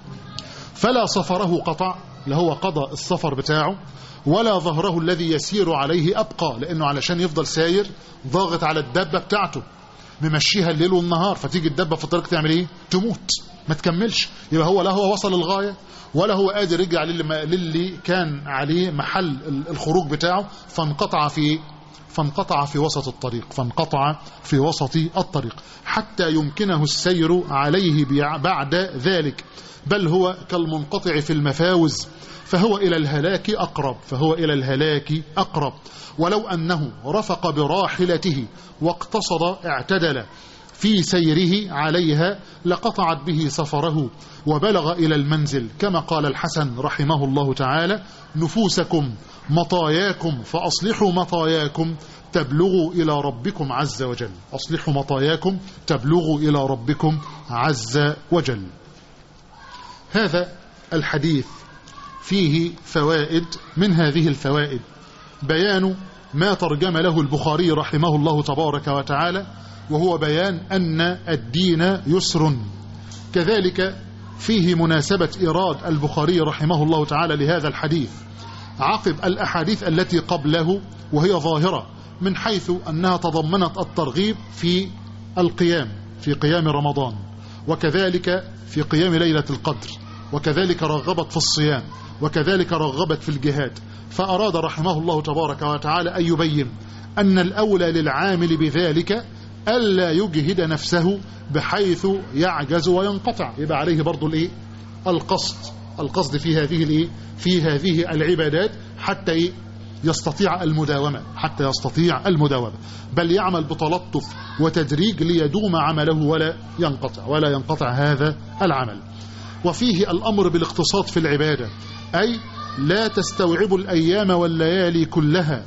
فلا سفره قطع اللي هو قضى السفر بتاعه ولا ظهره الذي يسير عليه أبقى لأنه علشان يفضل ساير ضاغط على الدبة بتاعته ممشيها الليل والنهار فتيجي الدبة في الطريق تعمل ايه تموت ما تكملش يبقى هو لا هو وصل الغاية ولا هو قادر يرجع للي كان عليه محل الخروج بتاعه فانقطع في فانقطع في وسط الطريق فانقطع في وسط الطريق حتى يمكنه السير عليه بعد ذلك بل هو كالمنقطع في المفاوز فهو إلى الهلاك أقرب فهو إلى الهلاك أقرب ولو أنه رفق براحلته واقتصد اعتدل في سيره عليها لقطعت به سفره وبلغ إلى المنزل كما قال الحسن رحمه الله تعالى نفوسكم مطاياكم فأصلحوا مطاياكم تبلغوا إلى ربكم عز وجل أصلحوا مطاياكم تبلغوا إلى ربكم عز وجل هذا الحديث فيه فوائد من هذه الفوائد بيان ما ترجم له البخاري رحمه الله تبارك وتعالى وهو بيان أن الدين يسر كذلك فيه مناسبة إيراد البخاري رحمه الله تعالى لهذا الحديث عقب الأحاديث التي قبله وهي ظاهرة من حيث أنها تضمنت الترغيب في القيام في قيام رمضان وكذلك في قيام ليلة القدر وكذلك رغبت في الصيام وكذلك رغبت في الجهاد فأراد رحمه الله تبارك وتعالى أن يبين أن الأولى للعامل بذلك ألا يجهد نفسه بحيث يعجز وينقطع يبقى عليه برضو الإيه؟ القصد القصد في هذه الإيه؟ في هذه العبادات حتى إيه؟ يستطيع المداومة حتى يستطيع المداومة بل يعمل بتلطف وتدريج ليدوم عمله ولا ينقطع ولا ينقطع هذا العمل وفيه الأمر بالاقتصاد في العبادة أي لا تستوعبوا الأيام والليالي كلها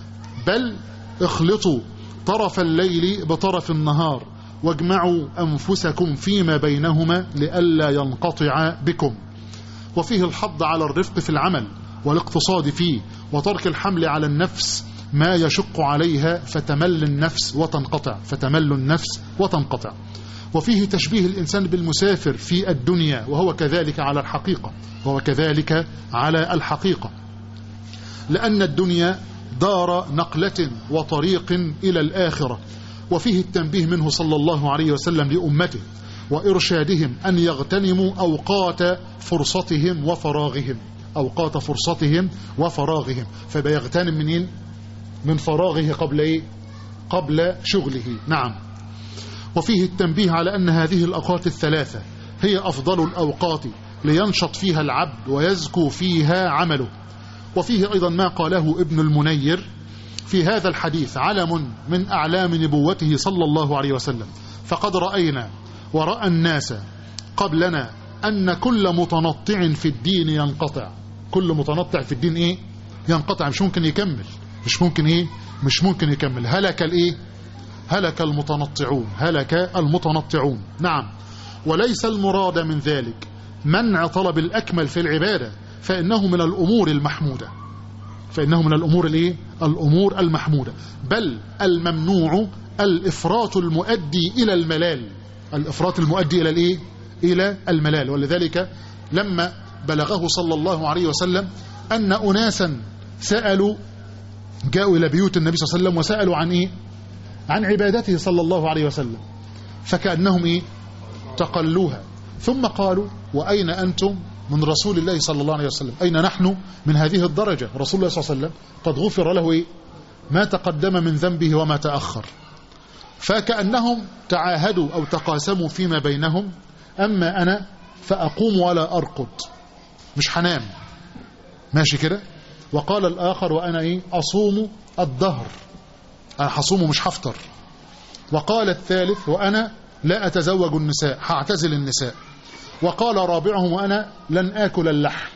بل اخلطوا طرف الليل بطرف النهار واجمعوا أنفسكم فيما بينهما لئلا ينقطع بكم وفيه الحض على الرفق في العمل والاقتصاد فيه وترك الحمل على النفس ما يشق عليها فتمل النفس وتنقطع فتمل النفس وتنقطع وفيه تشبيه الإنسان بالمسافر في الدنيا وهو كذلك على الحقيقة وهو كذلك على الحقيقة لأن الدنيا دار نقلة وطريق إلى الآخرة وفيه التنبيه منه صلى الله عليه وسلم لأمته وإرشادهم أن يغتنموا أوقات فرصتهم وفراغهم أوقات فرصتهم وفراغهم فبيغتنم منين من فراغه قبل إيه قبل شغله نعم وفيه التنبيه على أن هذه الأوقات الثلاثة هي أفضل الأوقات لينشط فيها العبد ويزكو فيها عمله وفيه أيضا ما قاله ابن المنير في هذا الحديث علم من أعلام نبوته صلى الله عليه وسلم فقد رأينا ورأى الناس قبلنا أن كل متنطع في الدين ينقطع كل متنطع في الدين إيه ينقطع مش ممكن يكمل مش ممكن إيه مش ممكن يكمل هلك الإيه هلك المتنطعون هلك المتنطعون نعم وليس المراد من ذلك منع طلب الأكمل في العبادة فإنه من الأمور المحمودة فإنه من الأمور الإيه؟ الأمور المحمودة بل الممنوع الإفراط المؤدي إلى الملال الإفراط المؤدي إلى الإيه؟ إلى الملال ولذلك لما بلغه صلى الله عليه وسلم أن أناسا سألوا جاءوا إلى بيوت النبي صلى الله عليه وسلم وسألوا عن إيه؟ عن عبادته صلى الله عليه وسلم فكأنهم إيه؟ تقلوها ثم قالوا وأين أنتم من رسول الله صلى الله عليه وسلم أين نحن من هذه الدرجة رسول الله صلى الله عليه وسلم قد غفر له إيه؟ ما تقدم من ذنبه وما تأخر فكأنهم تعاهدوا أو تقاسموا فيما بينهم أما أنا فأقوم ولا أرقد مش هنام ماشي كده وقال الآخر وأنا إيه أصوم الدهر أنا هصوم مش هفطر وقال الثالث وأنا لا أتزوج النساء هعتزل النساء وقال رابعهم وأنا لن آكل اللحم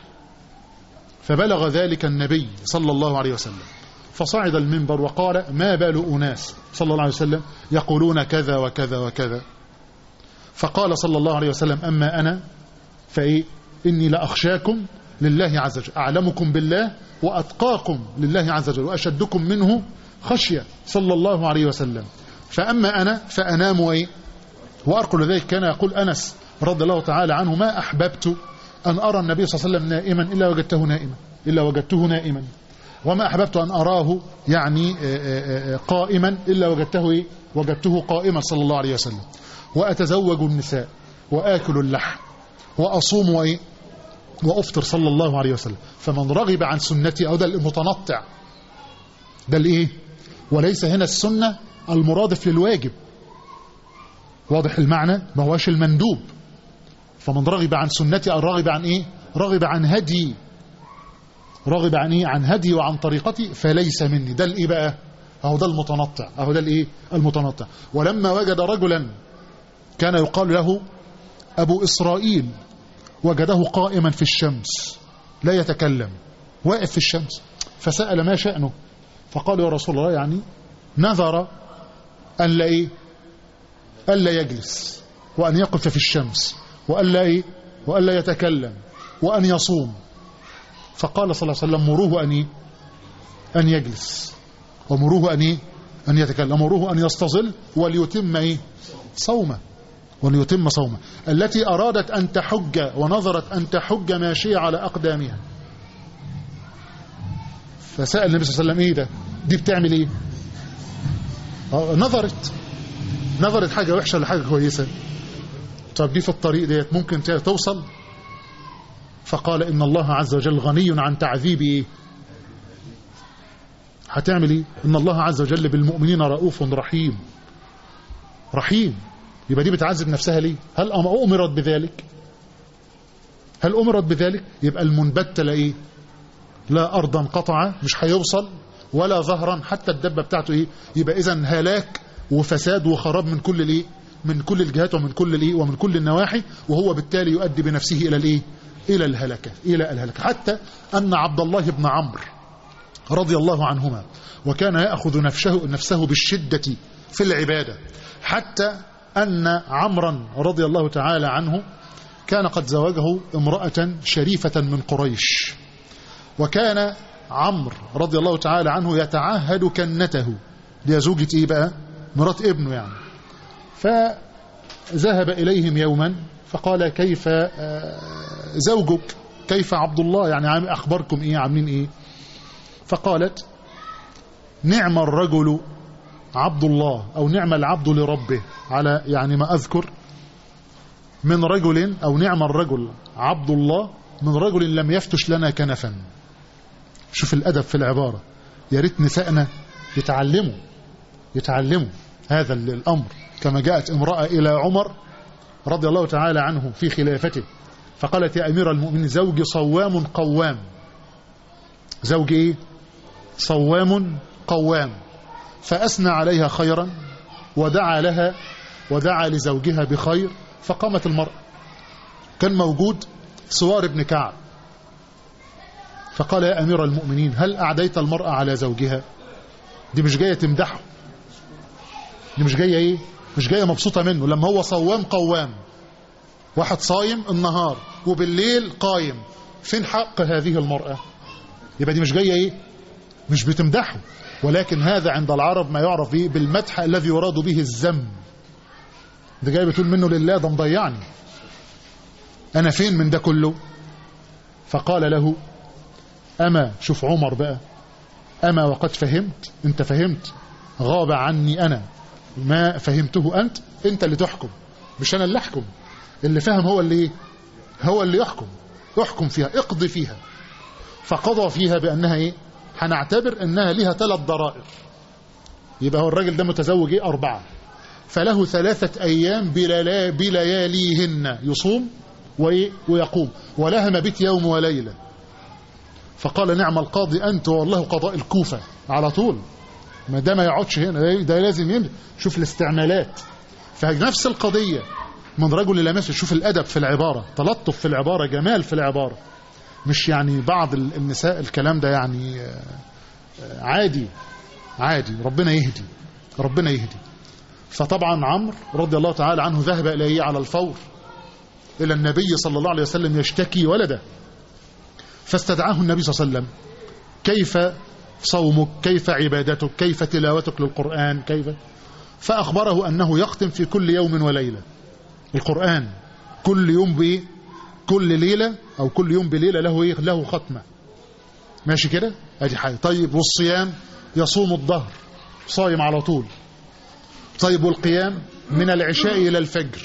فبلغ ذلك النبي صلى الله عليه وسلم فصعد المنبر وقال ما بال أناس صلى الله عليه وسلم يقولون كذا وكذا وكذا فقال صلى الله عليه وسلم أما أنا فإيه إني لأخشاكم لله عز وجل أعلمكم بالله وأتقاكم لله عز وجل وأشدكم منه خشية صلى الله عليه وسلم فأما أنا فأنام وإيه وأرقل ذلك كان يقول أنس رضي الله تعالى عنه ما أحببت أن أرى النبي صلى الله عليه وسلم نائما إلا وجدته نائما إلا وجدته نائما وما أحببت أن أراه يعني قائما إلا وجدته إيه؟ وجدته قائما صلى الله عليه وسلم وأتزوج النساء وآكل اللحم وأصوم وإيه وأفطر صلى الله عليه وسلم فمن رغب عن سنتي أو ده المتنطع ده الإيه وليس هنا السنة المرادف للواجب واضح المعنى ما هوش المندوب فمن رغب عن سنتي أو رغب عن إيه رغب عن هدي رغب عن إيه عن هدي وعن طريقتي فليس مني ده الإيه بقى أهو ده المتنطع أهو ده الإيه المتنطع ولما وجد رجلا كان يقال له أبو إسرائيل وجده قائما في الشمس لا يتكلم واقف في الشمس فسأل ما شأنه فقال يا رسول الله يعني نذر أن لا إيه أن لا يجلس وأن يقف في الشمس وأن لا إيه وأن لا يتكلم وأن يصوم فقال صلى الله عليه وسلم مروه أن إيه أن يجلس ومروه أن إيه أن يتكلم مروه أن يستظل وليتم إيه صومه وليتم صومه التي أرادت أن تحج ونظرت أن تحج ماشية على أقدامها فسأل النبي صلى الله عليه وسلم إيه ده دي بتعمل إيه نظرت نظرت حاجة وحشة لحاجة كويسة طب دي في الطريق ديت ممكن توصل فقال إن الله عز وجل غني عن تعذيب إيه هتعمل إيه إن الله عز وجل بالمؤمنين رؤوف رحيم رحيم يبقى دي بتعذب نفسها ليه هل أمرت بذلك هل أمرت بذلك يبقى المنبت لا إيه لا أرضا قطعة مش هيوصل ولا ظهرا حتى الدبة بتاعته إيه يبقى إذا هلاك وفساد وخراب من كل الإيه من كل الجهات ومن كل الإيه ومن كل النواحي وهو بالتالي يؤدي بنفسه إلى الإيه إلى الهلكة إلى الهلكة حتى أن عبد الله بن عمرو رضي الله عنهما وكان يأخذ نفسه, نفسه بالشدة في العبادة حتى أن عمرا رضي الله تعالى عنه كان قد زوجه امرأة شريفة من قريش وكان عمرو رضي الله تعالى عنه يتعهد كنته دي زوجة ايه بقى مرات ابنه يعني فذهب إليهم يوما فقال كيف زوجك كيف عبد الله يعني أخبركم إيه عاملين إيه فقالت نعم الرجل عبد الله أو نعم العبد لربه على يعني ما أذكر من رجل أو نعم الرجل عبد الله من رجل لم يفتش لنا كنفا شوف الأدب في العبارة يا ريت نسائنا يتعلموا يتعلموا هذا الأمر كما جاءت امرأة إلى عمر رضي الله تعالى عنه في خلافته فقالت يا أمير المؤمنين زوجي صوام قوام زوجي إيه؟ صوام قوام فأثنى عليها خيرا ودعا لها ودعا لزوجها بخير فقامت المرأة كان موجود سوار بن كعب فقال يا أمير المؤمنين هل أعديت المرأة على زوجها دي مش جاية تمدحه دي مش جاية ايه مش جاية مبسوطة منه لما هو صوام قوام واحد صايم النهار وبالليل قايم فين حق هذه المرأة يبقى دي مش جاية ايه مش بتمدحه ولكن هذا عند العرب ما يعرف به بالمدح الذي يراد به الذم ده جاي بتقول منه لله ده مضيعني أنا فين من ده كله فقال له أما شوف عمر بقى أما وقد فهمت أنت فهمت غاب عني أنا ما فهمته أنت أنت اللي تحكم مش أنا اللي أحكم اللي فهم هو اللي إيه؟ هو اللي يحكم احكم فيها اقضي فيها فقضى فيها بأنها إيه هنعتبر أنها لها ثلاث ضرائر يبقى هو الراجل ده متزوج إيه أربعة فله ثلاثة أيام بللا- بلياليهن يصوم وإيه؟ ويقوم ولها مبيت يوم وليلة فقال نعم القاضي أنت والله قضاء الكوفة على طول ما ده ما يقعدش هنا ده لازم يمشي شوف الاستعمالات فنفس القضية من رجل إلى مثل شوف الأدب في العبارة تلطف في العبارة جمال في العبارة مش يعني بعض ال- النساء الكلام ده يعني آه، آه، عادي عادي ربنا يهدي ربنا يهدي فطبعا عمرو رضي الله تعالى عنه ذهب إليه على الفور إلى النبي صلى الله عليه وسلم يشتكي ولده فاستدعاه النبي صلى الله عليه وسلم كيف صومك كيف عبادتك كيف تلاوتك للقرآن كيف فأخبره أنه يختم في كل يوم وليلة القرآن كل يوم بإيه كل ليلة أو كل يوم بليلة له إيه له ختمة ماشي كده ادي حاجة طيب والصيام يصوم الظهر صايم على طول طيب والقيام من العشاء إلى الفجر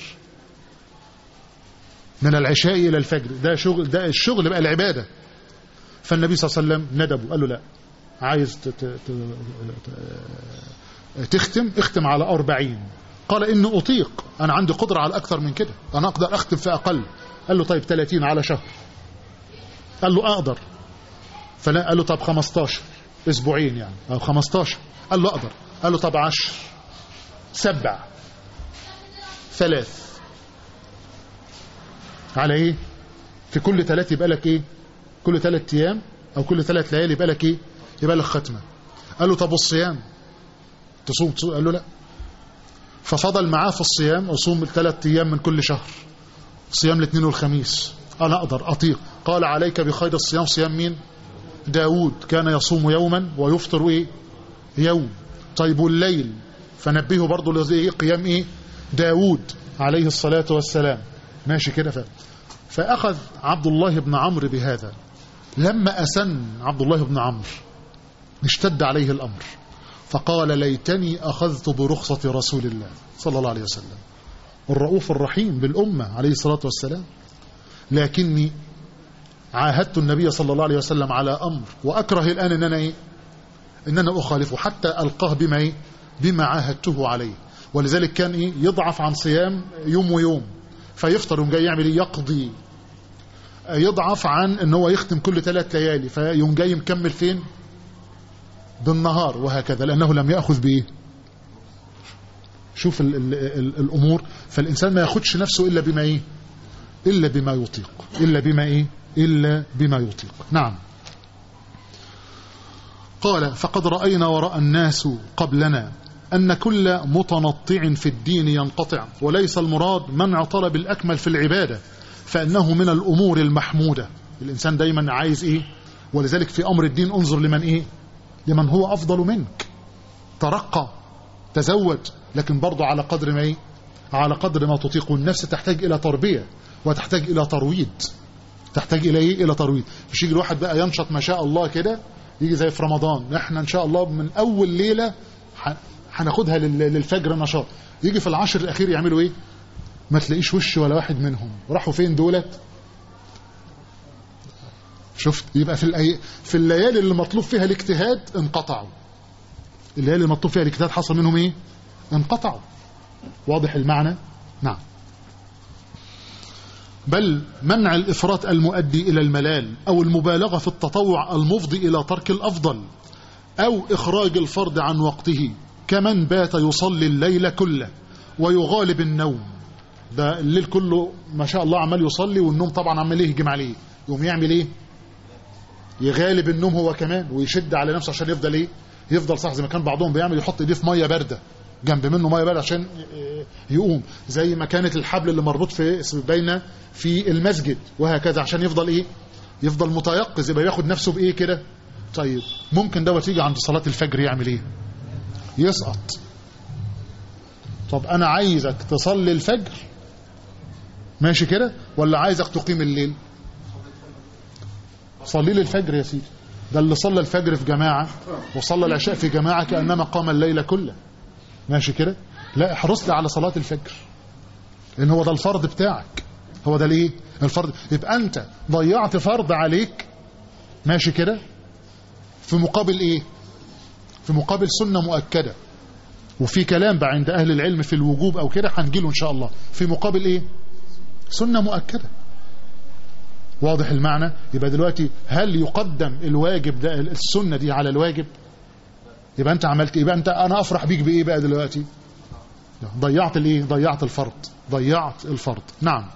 من العشاء إلى الفجر ده شغل ده الشغل بقى العبادة فالنبي صلى الله عليه وسلم ندبه قال له لا عايز ت- ت- ت- تختم اختم على أربعين قال إني أطيق أنا عندي قدرة على أكثر من كده أنا أقدر أختم في أقل قال له طيب 30 على شهر قال له أقدر فلا قال له طب 15 أسبوعين يعني أو 15 قال له أقدر قال له طب 10 سبع ثلاث على ايه في كل ثلاث يبقى لك ايه كل ثلاث ايام او كل ثلاث ليالي يبقى لك ايه يبقى لك ختمه قال له طب والصيام تصوم تصوم قال له لا ففضل معاه في الصيام اصوم ثلاث ايام من كل شهر صيام الاثنين والخميس انا اقدر اطيق قال عليك بخير الصيام صيام مين داود كان يصوم يوما ويفطر ايه يوم طيب والليل فنبهه برضه لإيه قيام ايه داود عليه الصلاة والسلام ماشي كده ف... فأخذ عبد الله بن عمرو بهذا لما أسن عبد الله بن عمرو اشتد عليه الأمر فقال ليتني أخذت برخصة رسول الله صلى الله عليه وسلم الرؤوف الرحيم بالأمة عليه الصلاة والسلام لكني عاهدت النبي صلى الله عليه وسلم على أمر وأكره الآن أن أنا إيه ان انا اخالفه حتى القاه بما ايه بما عاهدته عليه ولذلك كان ايه يضعف عن صيام يوم ويوم فيفطر يوم جاي يعمل ايه يقضي يضعف عن ان هو يختم كل ثلاث ليالي فيوم جاي مكمل فين بالنهار وهكذا لانه لم ياخذ بايه شوف ال ال ال الامور فالانسان ما ياخدش نفسه الا بما ايه الا بما يطيق الا بما ايه الا بما يطيق نعم قال فقد رأينا ورأى الناس قبلنا أن كل متنطع في الدين ينقطع وليس المراد منع طلب الأكمل في العبادة فإنه من الأمور المحمودة الإنسان دايما عايز إيه ولذلك في أمر الدين انظر لمن إيه لمن هو أفضل منك ترقى تزود لكن برضه على قدر ما إيه على قدر ما تطيق النفس تحتاج إلى تربية وتحتاج إلى ترويض تحتاج إلى إيه إلى ترويض مش يجي الواحد بقى ينشط ما شاء الله كده يجي زي في رمضان احنا ان شاء الله من اول ليله ح- هناخدها لل- للفجر نشاط يجي في العشر الاخير يعملوا ايه ما تلاقيش وش ولا واحد منهم راحوا فين دولت شفت يبقى في الأي... في الليالي اللي مطلوب فيها الاجتهاد انقطعوا الليالي اللي مطلوب فيها الاجتهاد حصل منهم ايه انقطعوا واضح المعنى نعم بل منع الإفراط المؤدي إلى الملال أو المبالغة في التطوع المفضي إلى ترك الأفضل أو إخراج الفرد عن وقته كمن بات يصلي الليل كله ويغالب النوم ده الليل كله ما شاء الله عمال يصلي والنوم طبعا عمال يهجم عليه يقوم يعمل ايه يغالب النوم هو كمان ويشد على نفسه عشان يفضل ايه يفضل صح زي ما كان بعضهم بيعمل يحط ايديه في ميه بارده جنب منه ميه بارده عشان يقوم زي ما كانت الحبل اللي مربوط في بين في المسجد وهكذا عشان يفضل ايه يفضل متيقظ يبقى ياخد نفسه بايه كده طيب ممكن دوت يجي عند صلاة الفجر يعمل ايه يسقط طب انا عايزك تصلي الفجر ماشي كده ولا عايزك تقيم الليل صلي لي الفجر يا سيدي ده اللي صلى الفجر في جماعة وصلى العشاء في جماعة كأنما قام الليل كله ماشي كده لا احرص لي على صلاة الفجر لان هو ده الفرض بتاعك هو ده الايه الفرض يبقى انت ضيعت فرض عليك ماشي كده في مقابل ايه في مقابل سنة مؤكدة وفي كلام بقى عند اهل العلم في الوجوب او كده هنجيله ان شاء الله في مقابل ايه سنة مؤكدة واضح المعنى يبقى دلوقتي هل يقدم الواجب ده السنة دي على الواجب يبقى انت عملت يبقى انت انا افرح بيك بايه بقى دلوقتي ضيعت الايه ضيعت الفرض ضيعت الفرض نعم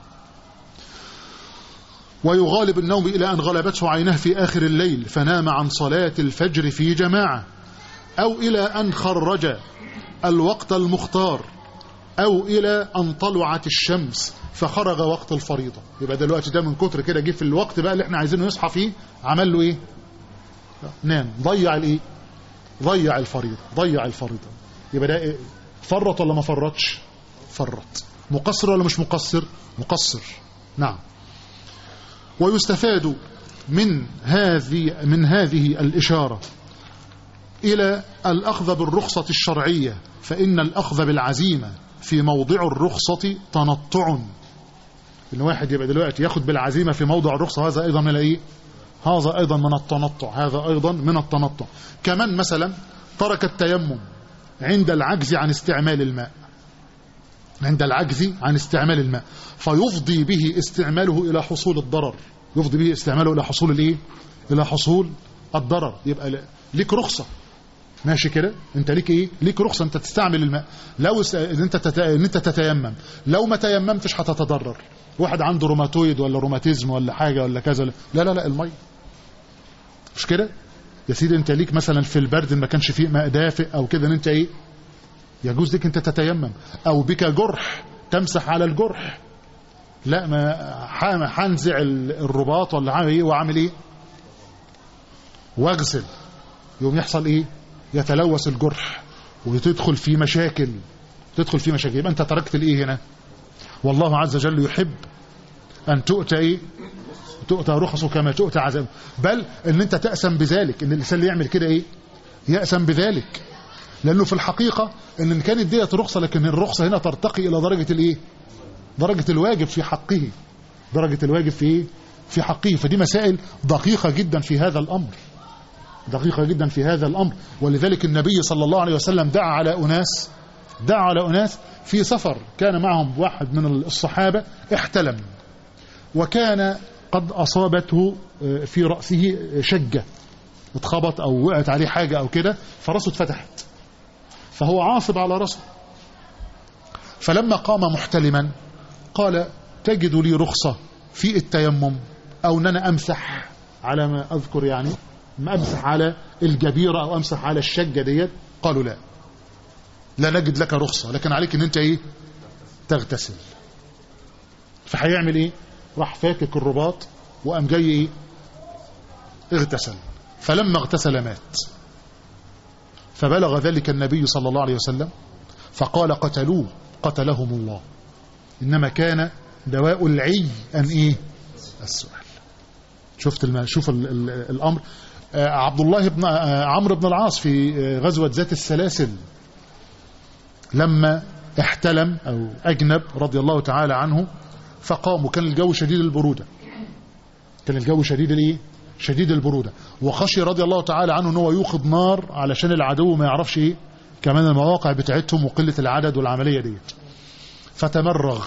ويغالب النوم إلى أن غلبته عينه في آخر الليل فنام عن صلاة الفجر في جماعة أو إلى أن خرج الوقت المختار أو إلى أن طلعت الشمس فخرج وقت الفريضة يبقى دلوقتي ده من كتر كده جه في الوقت بقى اللي احنا عايزينه يصحى فيه عمل له ايه نام ضيع الايه ضيع الفريضة ضيع الفريضة يبقى ده إيه؟ فرط ولا ما فرطش فرط مقصر ولا مش مقصر مقصر نعم ويستفاد من هذه من هذه الإشارة إلى الأخذ بالرخصة الشرعية فإن الأخذ بالعزيمة في موضع الرخصة تنطع إن واحد يبقى دلوقتي ياخد بالعزيمة في موضع الرخصة هذا أيضا من إيه؟ هذا أيضا من التنطع هذا أيضا من التنطع كمان مثلا ترك التيمم عند العجز عن استعمال الماء عند العجز عن استعمال الماء فيفضي به استعماله إلى حصول الضرر يفضي به استعماله إلى حصول الإيه؟ إلى حصول الضرر يبقى ليك رخصة ماشي كده انت ليك ايه ليك رخصه انت تستعمل الماء لو س... ان انت تت... ان انت تتيمم لو ما تيممتش هتتضرر واحد عنده روماتويد ولا روماتيزم ولا حاجه ولا كذا ولا... لا لا لا الميه مش كده يا سيدي انت ليك مثلا في البرد ما كانش فيه ماء دافئ او كده ان انت ايه يجوز لك انت تتيمم او بك جرح تمسح على الجرح لا ما هنزع الرباط ولا عامل ايه وعامل ايه واغسل يوم يحصل ايه يتلوث الجرح وتدخل في مشاكل تدخل في مشاكل يبقى انت تركت الايه هنا والله عز وجل يحب ان تؤتى ايه تؤتى رخصه كما تؤتى عذاب بل ان انت تأسم بذلك ان الانسان اللي يعمل كده ايه يأسم بذلك لانه في الحقيقة ان كانت ديت رخصة لكن الرخصة هنا ترتقي الى درجة الايه درجة الواجب في حقه درجة الواجب في ايه في حقه فدي مسائل دقيقة جدا في هذا الامر دقيقة جدا في هذا الأمر ولذلك النبي صلى الله عليه وسلم دعا على أناس دعا على أناس في سفر كان معهم واحد من الصحابة احتلم وكان قد أصابته في رأسه شجة اتخبط أو وقعت عليه حاجة أو كده فرأسه اتفتحت فهو عاصب على رأسه فلما قام محتلما قال تجد لي رخصة في التيمم أو أن أنا أمسح على ما أذكر يعني ما امسح على الجبيرة او امسح على الشجة ديت قالوا لا لا نجد لك رخصة لكن عليك ان انت ايه تغتسل فهيعمل ايه راح فاكك الرباط وقام جاي ايه اغتسل فلما اغتسل مات فبلغ ذلك النبي صلى الله عليه وسلم فقال قتلوه قتلهم الله انما كان دواء العي ان ايه السؤال شفت الم... شوف ال... ال... الامر عبد الله بن عمرو بن العاص في غزوة ذات السلاسل لما احتلم أو أجنب رضي الله تعالى عنه فقام وكان الجو شديد البرودة كان الجو شديد الايه شديد البرودة وخشي رضي الله تعالى عنه ان هو يوقد نار علشان العدو ما يعرفش ايه كمان المواقع بتاعتهم وقلة العدد والعملية ديت فتمرغ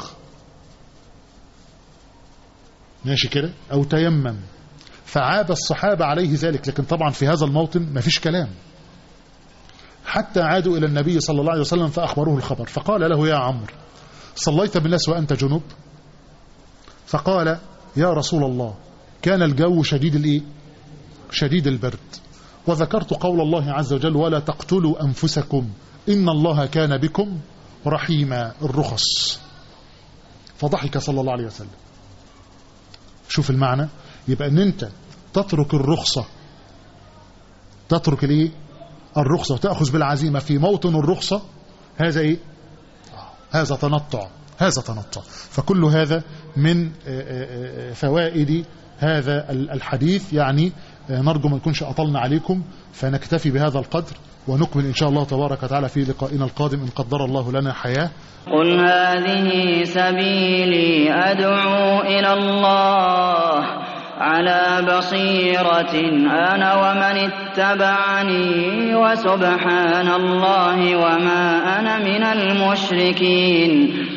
ماشي كده او تيمم فعاب الصحابة عليه ذلك لكن طبعا في هذا الموطن ما فيش كلام حتى عادوا إلى النبي صلى الله عليه وسلم فأخبروه الخبر فقال له يا عمرو صليت بالناس وأنت جنوب فقال يا رسول الله كان الجو شديد الإيه؟ شديد البرد وذكرت قول الله عز وجل ولا تقتلوا أنفسكم إن الله كان بكم رحيما الرخص فضحك صلى الله عليه وسلم شوف المعنى يبقى ان انت تترك الرخصة تترك الايه الرخصة وتأخذ بالعزيمة في موطن الرخصة هذا ايه هذا تنطع هذا تنطع فكل هذا من فوائد هذا الحديث يعني نرجو ما نكونش أطلنا عليكم فنكتفي بهذا القدر ونكمل إن شاء الله تبارك وتعالى في لقائنا القادم إن قدر الله لنا حياة قل هذه سبيلي أدعو إلى الله على بصيرة أنا ومن اتبعني وسبحان الله وما أنا من المشركين